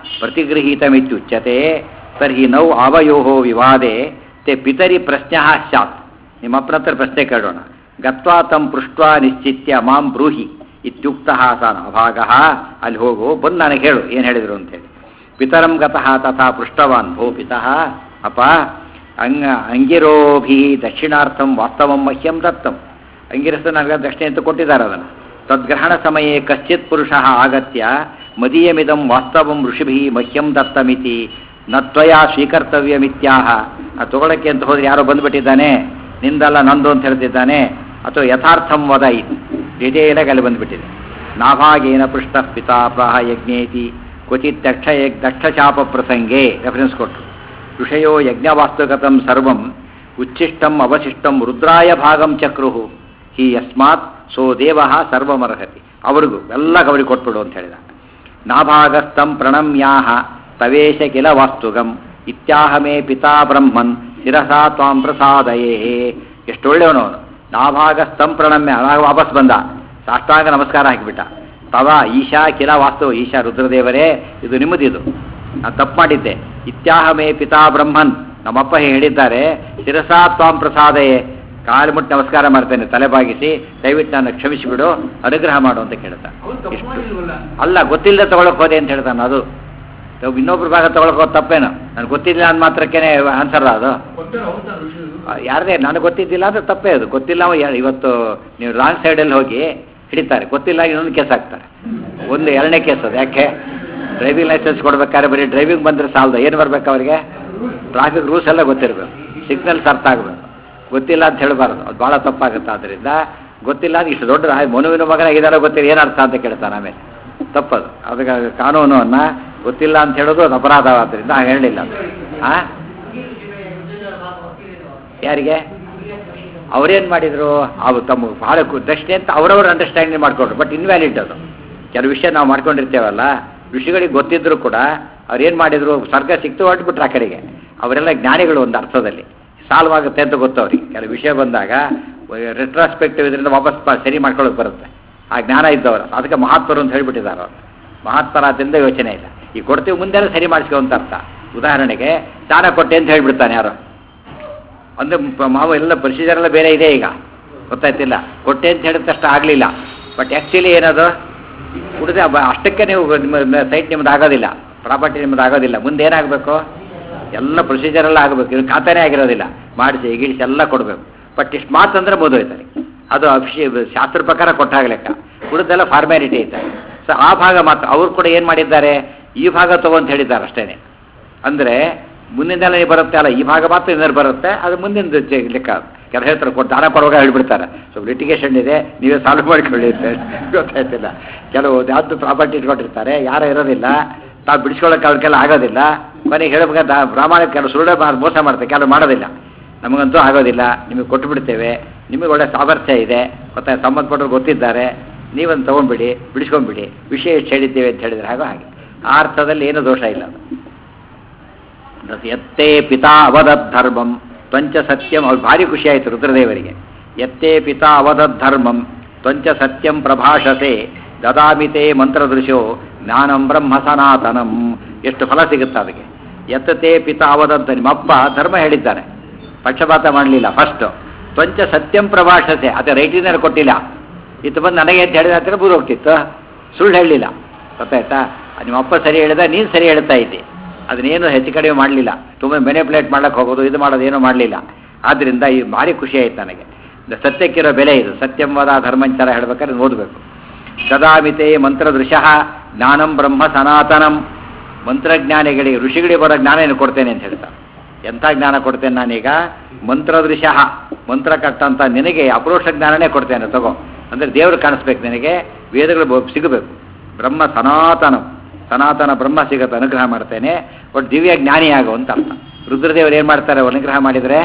ಪ್ರತಿಗೃಹೀತಮಿತ್ಯುಚ್ಯತೆ ತರ್ಹಿ ನೌ ಅವಯೋ ವಿವಾದೆ te ಪಿತರಿ ಪ್ರಶ್ನ ಸ್ಯಾತ್ ನಿಮ್ಮ ಅಪ್ಪನ ಹತ್ರ ಪ್ರಶ್ನೆ ಕೇಳೋಣ ಗತ್ವಾ ತಂ ಪೃಷ್ಟ್ವಾ ನಿಶ್ಚಿತ್ಯ ಮಾಂ ಬ್ರೂಹಿ ಇತ್ಯುಕ್ತ ಸಾನ್ ಅಭಾಗ ಅಲ್ಲಿ ಹೋಗು ಬಂದು ನನಗೆ ಹೇಳು ಏನು ಹೇಳಿದರು ಅಂತೇಳಿ ಪಿತರಂ ಗತಃ ತಥಾ ಪೃಷ್ಟವಾನ್ ಭೋ ಪಿತಃ ಅಪ್ಪ ಅಂಗ ಅಂಗಿರೋಭಿ ದಕ್ಷಿಣಾರ್ಥಂ ವಾಸ್ತವಂ ಮಹ್ಯಂ ದತ್ತಂ ಅಂಗಿರಸ ನನಗೆ ದಕ್ಷಿಣೆ ಅಂತ ಕೊಟ್ಟಿದ್ದಾರೆ ಅದನ್ನು ತದ್ಗ್ರಹಣ ಸಮಯೇ ಕಶ್ಚಿತ್ ಪುರುಷ ಆಗತ್ಯ ಮದೀಯಮಿದಂ ವಾಸ್ತವಂ ಋಷಿಭಿ ಮಹ್ಯಂ ದತ್ತಮಿತಿ ನತ್ವಯ ಸ್ವೀಕರ್ತವ್ಯಮಿತ್ಯಾಹ ಅದು ತಗೊಳಕ್ಕೆ ಅಂತ ಹೋದ್ರೆ ಯಾರೋ ಬಂದ್ಬಿಟ್ಟಿದ್ದಾನೆ ನಿಂದಲ್ಲ ನಂದು ಅಂತ ಹೇಳ್ತಿದ್ದಾನೆ ಅಥವಾ ಯಥಾರ್ಥಂ ವದ ಇದು ಡಿಟೇಲಾಗಿ ಅಲ್ಲಿ ಬಂದ್ಬಿಟ್ಟಿದೆ ನಾಭಾಗೇನ ಪೃಷ್ಟ ಪಿತಾ ಪ್ರಾಹ ಯಜ್ಞೇತಿ ಕ್ವಚಿತ್ ದಕ್ಷ ದಕ್ಷಚಾಪ ಪ್ರಸಂಗೆ ರೆಫರೆನ್ಸ್ ಕೊಟ್ಟರು ಋಷಯೋ ಯಜ್ಞವಾಸ್ತುಗತಂ ಸರ್ವಂ ಉಚ್ಛಿಷ್ಟಂ ಅವಶಿಷ್ಟಂ ರುದ್ರಾಯ ಭಾಗಂ ಚಕ್ರುಹು ಹಿ ಯಸ್ಮಾತ್ ಸೋ ದೇವ ಸರ್ವಮರ್ಹತಿ ಅವ್ರಿಗೂ ಎಲ್ಲ ಅವರಿಗೆ ಕೊಟ್ಬಿಡು ಅಂತ ಹೇಳಿದ ನಾಭಾಗಸ್ಥಂ ಪ್ರಣಮ್ಯಾಹ ತವೇಶ ಕಿಲ ವಾಸ್ತುಗಂ ಇತ್ಯಾಹ ಮೇ ಪಿತಾ ಬ್ರಹ್ಮನ್ ಶಿರಸಾ ತ್ವಾಂ ಪ್ರಸಾದಯೇ ಎಷ್ಟು ಒಳ್ಳೆಯವನು ಅವನು ನಾಭಾಗಸ್ಥಂ ಪ್ರಣಮ್ಯ ಅವಾಗ ವಾಪಸ್ ಬಂದ ಸಾಷ್ಟಾಂಗ ನಮಸ್ಕಾರ ಹಾಕಿಬಿಟ್ಟ ತವ ಈಶಾ ಕಿಲ ವಾಸ್ತು ಈಶಾ ರುದ್ರದೇವರೇ ಇದು ನಿಮ್ಮದಿದು ನಾನು ತಪ್ಪು ಮಾಡಿದ್ದೆ ಇತ್ಯಾಹ ಮೇ ಪಿತಾ ಬ್ರಹ್ಮನ್ ನಮ್ಮಪ್ಪ ಹೇಳಿದ್ದಾರೆ ಶಿರಸಾ ತ್ವಾಂ ಪ್ರಸಾದಯೇ ಕಾಲು ಮುಟ್ಟಿ ನಮಸ್ಕಾರ ಮಾಡ್ತೇನೆ ತಲೆ ಬಾಗಿಸಿ ದಯವಿಟ್ಟು ನಾನು ಕ್ಷಮಿಸಿಬಿಡು ಅನುಗ್ರಹ ಮಾಡು ಅಂತ ಕೇಳ್ತಾ ಅವನು ತಪ್ಪು ಇಷ್ಟು ಮಾಡಿಲ್ವಲ್ಲ ಅಲ್ಲ ಗೊತ್ತಿಲ್ಲದೆ ತಗೊಳಕ್ ಹೋದೆ ಅಂತ ಹೇಳ್ತಾನೆ ಅದು ತಾವ್ ಇನ್ನೊಬ್ರ ಭಾಗ ತಗೊಳಕ್ ಹೋದ್ ತಪ್ಪೇನು ನನಗೆ ಗೊತ್ತಿಲ್ಲ ಅಂದ ಮಾತ್ರಕ್ಕೇನೆ ಆನ್ಸರ್ ಅದು ಕೊಟ್ಟರೆ ಹೌದಾ ಋಷಿ ಆ, ಯಾರದೇ ನನಗೆ ಗೊತ್ತಿದ್ದಿಲ್ಲ ಅಂದ್ರೆ ತಪ್ಪೇ ಅದು ಗೊತ್ತಿಲ್ಲ ಅವ ಯಾ- ಇವತ್ತು ನೀವು ರಾಂಗ್ ಸೈಡಲ್ಲಿ ಹೋಗಿ ಹಿಡಿತಾರೆ ಗೊತ್ತಿಲ್ಲ ಇನ್ನೊಂದು ಕೇಸ್ ಹಾಕ್ತಾರೆ ಒಂದು ಎರಡನೇ ಕೇಸ್ ಅದು ಯಾಕೆ ಡ್ರೈವಿಂಗ್ ಲೈಸೆನ್ಸ್ ಕೊಡ್ಬೇಕಾದ್ರೆ ಬರೀ ಡ್ರೈವಿಂಗ್ ಬಂದ್ರೆ ಸಾಲದು ಏನು ಬರ್ಬೇಕು ಅವರಿಗೆ ಟ್ರಾಫಿಕ್ ರೂಲ್ಸ್ ಎಲ್ಲ ಗೊತ್ತಿರಬೇಕು ಸಿಗ್ನಲ್ಸ್ ಅರ್ಥ ಆಗಬೇಕು ಗೊತ್ತಿಲ್ಲ ಅಂತ ಹೇಳಬಾರ್ದು ಅದು ಭಾಳ ತಪ್ಪಾಗುತ್ತೆ ಆದ್ದರಿಂದ ಗೊತ್ತಿಲ್ಲ ಅಂದ್ರೆ ಇಷ್ಟು ದೊಡ್ಡ ರಾಯ- ಮನುವಿನ ಮಗನಾಗಿದ್ದಾರೋ ಗೊತ್ತಿಲ್ಲ ಏನು ಅರ್ಥ ಅಂತ ಕೇಳ್ತಾನೆ ಆಮೇಲೆ ತಪ್ಪದು ಅದಕ್ಕೆ ಕಾನೂನನ್ನು ಗೊತ್ತಿಲ್ಲ ಅಂತ ಹೇಳೋದು ಅದು ಅಪರಾಧ ಆದ್ದರಿಂದ ಹಾಗೆ ಹೇಳಲಿಲ್ಲ ಆ ಯಾರಿಗೆ ಅವ್ರೇನು ಮಾಡಿದ್ರು ಅವು ತಮ್ಮ ಭಾಳ ಕು- ದಕ್ಷಿಣೆ ಅಂತ ಅವರವ್ರ ಅಂಡರ್ಸ್ಟ್ಯಾಂಡಿಂಗ್ ಮಾಡ್ಕೊಂಡ್ರು ಬಟ್ ಇನ್ವ್ಯಾಲಿಡ್ ಅದು ಕೆಲವು ವಿಷಯ ನಾವು ಮಾಡ್ಕೊಂಡಿರ್ತೇವಲ್ಲ ಋಷಿಗಳಿಗೆ ಗೊತ್ತಿದ್ರು ಕೂಡ ಅವ್ರು ಏನು ಮಾಡಿದ್ರು ಸ್ವರ್ಗ ಸಿಕ್ತು ಹೊರಟ್ಬಿಟ್ರು ಆ ಕಡೆಗೆ ಅವರೆಲ್ಲ ಜ್ಞಾನಿಗಳು ಒಂದು ಅರ್ಥದಲ್ಲಿ ಸಾಲ್ವ್ ಆಗುತ್ತೆ ಅಂತ ಗೊತ್ತು ಅವ್ರಿಗೆ ಕೆಲವು ವಿಷಯ ಬಂದಾಗ ರೆಟ್ರಾಸ್ಪೆಕ್ಟಿವ್ ಇದರಿಂದ ವಾಪಸ್ ಪ- ಸರಿ ಮಾಡ್ಕೊಳ್ಳೋಕೆ ಬರುತ್ತೆ ಆ ಜ್ಞಾನ ಇದ್ದವರು ಅದಕ್ಕೆ ಮಹಾತ್ಮರು ಅಂತ ಹೇಳ್ಬಿಟ್ಟಿದ್ದಾರೆ ಅವರು ಮಹಾತ್ಮರಾದ್ರಿಂದ ಯೋಚನೆ ಇಲ್ಲ ಈಗ ಕೊಡ್ತೀವಿ ಮುಂದೆಲ್ಲ ಸರಿ ಮಾಡಿಸ್ಕೊ ಅಂತ ಅರ್ಥ ಉದಾಹರಣೆಗೆ ದಾನ ಕೊಟ್ಟೆ ಅಂತ ಹೇಳ್ಬಿಡ್ತಾನೆ ಯಾರೋ ಅಂದ್ರೆ ಪ- ಮಾವು ಎಲ್ಲ ಪ್ರೊಸೀಜರ್ ಎಲ್ಲ ಬೇರೆ ಇದೆ ಈಗ ಗೊತ್ತಾಯ್ತಿಲ್ಲ ಕೊಟ್ಟೆ ಅಂತ ಹೇಳಿದ ತಕ್ಷಣ ಆಗಲಿಲ್ಲ ಬಟ್ ಆ್ಯಕ್ಚುಲಿ ಏನದು ಕುಡಿದ್ರೆ ಅಷ್ಟಕ್ಕೆ ನೀವು ನಿಮ್ಮ ಸೈಟ್ ನಿಮ್ದು ಆಗೋದಿಲ್ಲ ಪ್ರಾಪರ್ಟಿ ನಿಮ್ದು ಆಗೋದಿಲ್ಲ ಮುಂದೆ ಏನಾಗಬೇಕು ಎಲ್ಲ ಪ್ರೊಸೀಜರ್ ಎಲ್ಲ ಆಗಬೇಕು ಇದು ಖಾತಾನೇ ಆಗಿರೋದಿಲ್ಲ ಮಾಡಿಸಿ ಗಿಡಿಸಿ ಎಲ್ಲ ಕೊಡಬೇಕು ಬಟ್ ಇಷ್ಟು ಮಾತಂದ್ರೆ ಮುಗಿದೋಯ್ತಾರೆ ಅದು ಅಫಿಷಿ ಶಾಸ್ತ್ರ ಪ್ರಕಾರ ಕೊಟ್ಟಾಗ ಲೆಕ್ಕ ಕುಡಿದೆಲ್ಲ ಫಾರ್ಮ್ಯಾಲಿಟಿ ಐತೆ ಸೊ ಆ ಭಾಗ ಮಾತ್ರ ಅವ್ರು ಕೂಡ ಏನು ಮಾಡಿದ್ದಾರೆ ಈ ಭಾಗ ತಗೊಂತ ಹೇಳಿದ್ದಾರೆ ಅಷ್ಟೇನೆ ಅಂದರೆ ಮುಂದಿನೆಲ್ಲ ನೀವು ಬರುತ್ತೆ ಅಲ್ಲ ಈ ಭಾಗ ಮಾತ್ರ ಇನ್ನೊಂದು ಬರುತ್ತೆ ಅದು ಮುಂದಿನ ಚೆ- ಲೆಕ್ಕ ಕೆಲ ಹೇಳ್ತಾರೆ ಕೊಟ್ಟು ದಾನ ಕೊಡುವಾಗ ಹೇಳ್ಬಿಡ್ತಾರೆ ಸೊ ಲಿಟಿಗೇಷನ್ ಇದೆ ನೀವೇ ಸಾಲ್ವ್ ಮಾಡ್ಕೊಳ್ಳಿ ಅಂತ ಗೊತ್ತಾಯ್ತಿಲ್ಲ ಕೆಲವು ಯಾವ್ದು ಪ್ರಾಪರ್ಟಿ ಇಟ್ಕೊಂಡಿರ್ತಾರೆ ಯಾರು ಇರೋದಿಲ್ಲ ತಾವು ಬಿಡಿಸ್ಕೊಳ್ಳೋಕೆ ಅವ್ರಿಗೆಲ್ಲ ಆಗೋದಿಲ್ಲ ಕೊನೆಗೆ ಹೇಳ್ಬೇಕಾದ್ರೆ ಪ್ರಾಮಾಣಿಕ ಕೆಲವು ಸುಳ್ಳ ಮೋಸ ಮಾಡ್ತಾರೆ ಕೆಲವು ಮಾಡೋದಿಲ್ಲ ನಮಗಂತೂ ಆಗೋದಿಲ್ಲ ನಿಮಗೆ ಕೊಟ್ಟು ಬಿಡ್ತೇವೆ ನಿಮಗೆ ಒಳ್ಳೆ ಸಾಮರ್ಥ್ಯ ಇದೆ ಗೊತ್ತಾ ಸಂಬಂಧಪಟ್ಟರು ಗೊತ್ತಿದ್ದಾರೆ ನೀವೊಂದು ತೊಗೊಂಡ್ಬಿಡಿ ಬಿಡಿಸ್ಕೊಂಡ್ಬಿಡಿ ವಿಷಯ ಎಷ್ಟು ಹೇಳಿದ್ದೇವೆ ಅಂತ ಹೇಳಿದ್ರೆ ಹಾಗೋ ಹಾಗೆ ಆ ಅರ್ಥದಲ್ಲಿ ಏನೂ ದೋಷ ಇಲ್ಲ ಅದು ಅದು ಎತ್ತೇ ಪಿತಾ ಅವದತ್ ಧರ್ಮಂ ತ್ವಂಚ ಸತ್ಯಂ ಅವ್ರು ಭಾರಿ ಖುಷಿ ಆಯಿತು ರುದ್ರದೇವರಿಗೆ ಎತ್ತೇ ಪಿತಾ ಅವದತ್ ಧರ್ಮಂ ತ್ವಂಚ ಸತ್ಯಂ ಪ್ರಭಾಷತೆ ದದಾಮಿತೆ ಮಂತ್ರದೃಶೋ ಜ್ಞಾನಂ ಬ್ರಹ್ಮ ಸನಾತನಂ ಎಷ್ಟು ಫಲ ಸಿಗುತ್ತೆ ಅದಕ್ಕೆ ಎತ್ತತೆ ಪಿತಾ ಅವದಂತ ನಿಮ್ಮಪ್ಪ ಧರ್ಮ ಹೇಳಿದ್ದಾರೆ ಪಕ್ಷಪಾತ ಮಾಡಲಿಲ್ಲ ಫಸ್ಟು ತ್ವಂಚ ಸತ್ಯಂ ಪ್ರಭಾಷತೆ ಅದೇ ರೈಟಿನಲ್ಲಿ ಕೊಟ್ಟಿಲ್ಲ ಇತ್ತು ಬಂದು ನನಗೆ ಅಂತ ಹೇಳಿದ ಹತ್ತಿರ ಬೂರು ಹೋಗ್ತಿತ್ತು ಸುಳ್ಳು ಹೇಳಲಿಲ್ಲ ಗೊತ್ತಾಯ್ತಾ ನಿಮ್ಮ ಅಪ್ಪ ಸರಿ ಹೇಳಿದ ನೀನು ಸರಿ ಹೇಳ್ತಾ ಇದ್ದೆ ಅದನ್ನೇನು ಹೆಚ್ಚು ಕಡಿಮೆ ಮಾಡಲಿಲ್ಲ ತುಂಬ ಮೆನಿಪ್ಯುಲೇಟ್ ಮಾಡಕ್ಕೆ ಹೋಗೋದು ಇದು ಮಾಡೋದು ಏನೂ ಮಾಡಲಿಲ್ಲ ಆದ್ದರಿಂದ ಈ ಭಾರಿ ಖುಷಿ ಆಯ್ತು ನನಗೆ ಇದು ಸತ್ಯಕ್ಕಿರೋ ಬೆಲೆ ಇದು ಸತ್ಯಂವಾದ ಧರ್ಮಂಚಾರ ಹೇಳ್ಬೇಕಾದ್ರೆ ಓದಬೇಕು ಸದಾಮಿತೆ ಮಂತ್ರದೃಶಃ ಜ್ಞಾನಂ ಬ್ರಹ್ಮ ಸನಾತನಂ ಮಂತ್ರಜ್ಞಾನಿಗಳಿಗೆ ಋಷಿಗಳಿಗೆ ಬರೋ ಜ್ಞಾನ ಏನು ಕೊಡ್ತೇನೆ ಅಂತ ಹೇಳ್ತಾರೆ ಎಂಥ ಜ್ಞಾನ ಕೊಡ್ತೇನೆ ನಾನೀಗ ಮಂತ್ರದೃಶಃ ಮಂತ್ರ ಕಟ್ಟಂತ ನಿನಗೆ ಅಪರೋಕ್ಷ ಜ್ಞಾನನೇ ಕೊಡ್ತೇನೆ ತಗೋ ಅಂದರೆ ದೇವರು ಕಾಣಿಸ್ಬೇಕು ನಿನಗೆ ವೇದಗಳು ಬ- ಸಿಗಬೇಕು ಬ್ರಹ್ಮ ಸನಾತನಂ ಸನಾತನ ಬ್ರಹ್ಮ ಸಿಗತ್ತೆ ಅನುಗ್ರಹ ಮಾಡ್ತೇನೆ ಒಟ್ಟು ದಿವ್ಯ ಜ್ಞಾನಿ ಆಗು ಅಂತ ಅರ್ಥ ರುದ್ರದೇವರು ಏನು ಮಾಡ್ತಾರೆ ಅನುಗ್ರಹ ಮಾಡಿದರೆ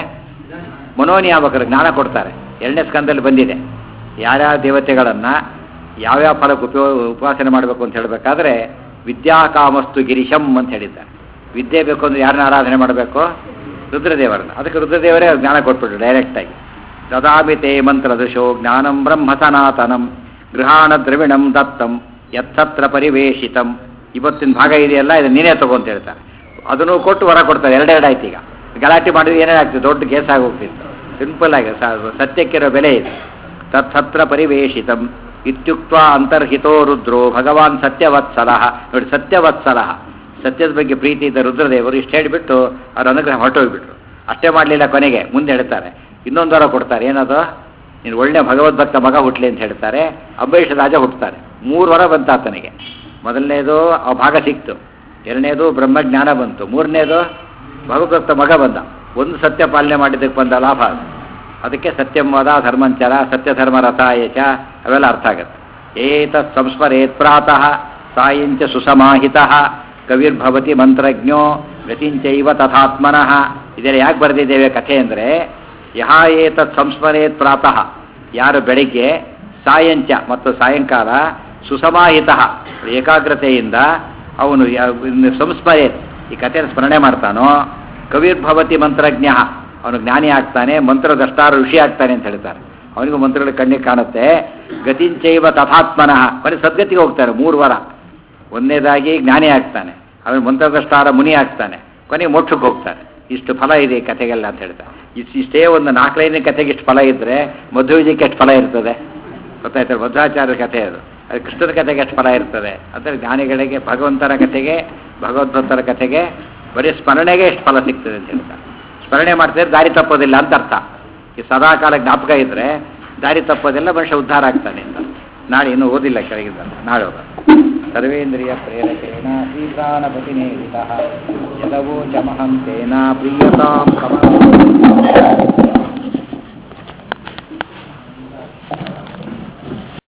ಮನೋನಿಯಾಮಕರು ಜ್ಞಾನ ಕೊಡ್ತಾರೆ ಎರಡನೇ ಸ್ಕಂದಲ್ಲಿ ಬಂದಿದೆ ಯಾರ್ಯಾವ ದೇವತೆಗಳನ್ನು ಯಾವ್ಯಾವ ಫಲಕ್ಕೆ ಉಪಯೋಗ ಉಪಾಸನೆ ಮಾಡಬೇಕು ಅಂತ ಹೇಳಬೇಕಾದ್ರೆ ವಿದ್ಯಾಕಾಮಸ್ತು ಗಿರಿಶಂ ಅಂತ ಹೇಳಿದ್ದಾರೆ ವಿದ್ಯೆ ಬೇಕು ಅಂದ್ರೆ ಯಾರನ್ನ ಆರಾಧನೆ ಮಾಡಬೇಕು ರುದ್ರದೇವರನ್ನ ಅದಕ್ಕೆ ರುದ್ರದೇವರೇ ಜ್ಞಾನ ಕೊಟ್ಬಿಟ್ರು ಡೈರೆಕ್ಟಾಗಿ ದದಾಮಿತೆ ಮಂತ್ರದೃಶೋ ಜ್ಞಾನಂ ಬ್ರಹ್ಮ ಸನಾತನಂ ಗೃಹಾಣ ದ್ರವಿಣಂ ದತ್ತಂ ಯತ್ತತ್ರ ಪರಿವೇಶಿತಂ ಇವತ್ತಿನ ಭಾಗ ಇದೆಯಲ್ಲ ಇದು ನೀನೇ ತಗೋ ಅಂತ ಹೇಳ್ತಾರೆ ಅದನ್ನು ಕೊಟ್ಟು ವರ ಕೊಡ್ತಾರೆ ಎರಡೆರಡು ಆಯ್ತು ಈಗ ಗಲಾಟೆ ಮಾಡಿದ್ರೆ ಏನೇನಾಗ್ತದೆ ದೊಡ್ಡ ಕೇಸ್ ಆಗೋಗ್ತಿತ್ತು ಸಿಂಪಲ್ ಆಗಿ ಸ- ಸತ್ಯಕ್ಕಿರೋ ಬೆಲೆ ಇದೆ ತತ್ಸತ್ರ ಪರಿವೇಶಿತಂ ಇತ್ಯುಕ್ತ ಅಂತರ್ಹಿತೋ ರುದ್ರೋ ಭಗವಾನ್ ಸತ್ಯವತ್ಸಲ ನೋಡಿ ಸತ್ಯವತ್ಸಲ ಸತ್ಯದ ಬಗ್ಗೆ ಪ್ರೀತಿ ಇದ್ದ ರುದ್ರದೇವರು ಇಷ್ಟು ಹೇಳಿಬಿಟ್ಟು ಅವ್ರ ಅನುಗ್ರಹ ಹೊರಟೋಗ್ಬಿಟ್ರು ಅಷ್ಟೇ ಮಾಡಲಿಲ್ಲ ಕೊನೆಗೆ ಮುಂದೆ ಹೇಳ್ತಾರೆ ಇನ್ನೊಂದು ವರ ಕೊಡ್ತಾರೆ ಏನದು ನೀನು ಒಳ್ಳೆ ಭಗವದ್ಭಕ್ತ ಮಗ ಹುಟ್ಲಿ ಅಂತ ಹೇಳ್ತಾರೆ ಅಂಬರೀಷ ರಾಜ ಹುಟ್ಟುತ್ತಾರೆ ಮೂರು ವರ ಬಂತ ಆತನಿಗೆ ಮೊದಲನೇದು ಆ ಭಾಗ ಸಿಕ್ತು ಎರಡನೇದು ಬ್ರಹ್ಮಜ್ಞಾನ ಬಂತು ಮೂರನೇದು ಭಗವದ್ಭಕ್ತ ಮಗ ಬಂದ ಒಂದು ಸತ್ಯ ಪಾಲನೆ ಮಾಡಿದ್ದಕ್ಕೆ ಬಂದ ಲಾಭ ಅದು ಅದಕ್ಕೆ ಸತ್ಯಂವಾದ ಧರ್ಮಂಚರ ಸತ್ಯಧರ್ಮ ರಥಾಯಚ ಅವೆಲ್ಲ ಅರ್ಥ ಆಗುತ್ತೆ ಏತ ಸಂಸ್ಮರೇತ್ ಪ್ರಾತಃ ಸಾಯಂಚ ಸುಸಮಾಹಿತ ಕವಿರ್ಭವತಿ ಮಂತ್ರಜ್ಞೋ ಗತಿಂಚೈವ ತಥಾತ್ಮನಃ ಇದೆಲ್ಲ ಯಾಕೆ ಬರೆದಿದ್ದೇವೆ ಕಥೆ ಅಂದರೆ ಯಹ ಏತತ್ ಸಂಸ್ಮರೇತ್ ಪ್ರಾತಃ ಯಾರು ಬೆಳಿಗ್ಗೆ ಸಾಯಂಚ ಮತ್ತು ಸಾಯಂಕಾಲ ಸುಸಮಾಹಿತ ಏಕಾಗ್ರತೆಯಿಂದ ಅವನು ಯಾ- ಇನ್ನು ಸಂಸ್ಮರೇತ್ ಈ ಕಥೆಯನ್ನು ಸ್ಮರಣೆ ಮಾಡ್ತಾನೋ ಕವಿರ್ಭವತಿ ಮಂತ್ರಜ್ಞ ಅವನು ಜ್ಞಾನಿ ಆಗ್ತಾನೆ ಮಂತ್ರದಷ್ಟಾರು ಋಷಿ ಆಗ್ತಾನೆ ಅಂತ ಹೇಳ್ತಾರೆ ಅವನಿಗೂ ಮಂತ್ರಗಳು ಕಣ್ಣಿಗೆ ಕಾಣುತ್ತೆ ಗತಿಂಚೈವ ತಥಾತ್ಮನಃ ಕೊನೆ ಸದ್ಗತಿಗೆ ಹೋಗ್ತಾರೆ ಮೂರು ವಾರ ಒಂದನೇದಾಗಿ ಜ್ಞಾನಿ ಆಗ್ತಾನೆ ಅವನು ಮಂತ್ರದಷ್ಟಾರ ಮುನಿ ಆಗ್ತಾನೆ ಕೊನೆಗೆ ಮೋಕ್ಷಕ್ಕೆ ಹೋಗ್ತಾನೆ ಇಷ್ಟು ಫಲ ಇದೆ ಈ ಕಥೆಗೆಲ್ಲ ಅಂತ ಹೇಳ್ತಾರೆ ಇಷ್ಟು ಇಷ್ಟೇ ಒಂದು ನಾಲ್ಕೈದನೇ ಕಥೆಗೆ ಇಷ್ಟು ಫಲ ಇದ್ದರೆ ಮಧ್ವವಿಜಯಕ್ಕೆ ಎಷ್ಟು ಫಲ ಇರ್ತದೆ ಗೊತ್ತಾಯ್ತಾರೆ ಮಧ್ವಾಚಾರ್ಯರ ಕಥೆ ಅದು ಅದು ಕೃಷ್ಣನ ಕಥೆಗೆ ಎಷ್ಟು ಫಲ ಇರ್ತದೆ ಅಂದರೆ ಜ್ಞಾನಿಗಳಿಗೆ ಭಗವಂತನ ಕಥೆಗೆ ಭಗವದ್ಭಕ್ತರ ಕಥೆಗೆ ಬರೀ ಸ್ಮರಣೆಗೆ ಎಷ್ಟು ಫಲ ಸಿಗ್ತದೆ ಅಂತ ಹೇಳ್ತಾರೆ ಸ್ಮರಣೆ ಮಾಡ್ತಿದ್ರೆ ದಾರಿ ತಪ್ಪೋದಿಲ್ಲ ಅಂತ ಅರ್ಥ ಈ ಸದಾ ಕಾಲ ಜ್ಞಾಪಕ ಇದ್ದರೆ ದಾರಿ ತಪ್ಪೋದಿಲ್ಲ ಮನುಷ್ಯ ಉದ್ಧಾರ ಆಗ್ತಾನೆ ಅಂತ ನಾಳೆ ಇನ್ನೂ ಓದಿಲ್ಲ ಕೆಳಗಿದ್ದಲ್ಲ ನಾಳೆ ಹೋಗ ಸರ್ವೇಂದ್ರಿಯ ಪ್ರೇರಕೇಣ ಶ್ರೀಪ್ರಾಣಪತಿನೇರಿತಃ ಯದವೋ ಚಮಹಂ ತೇನ ಪ್ರೀಯತಾಂ ಕಮಲ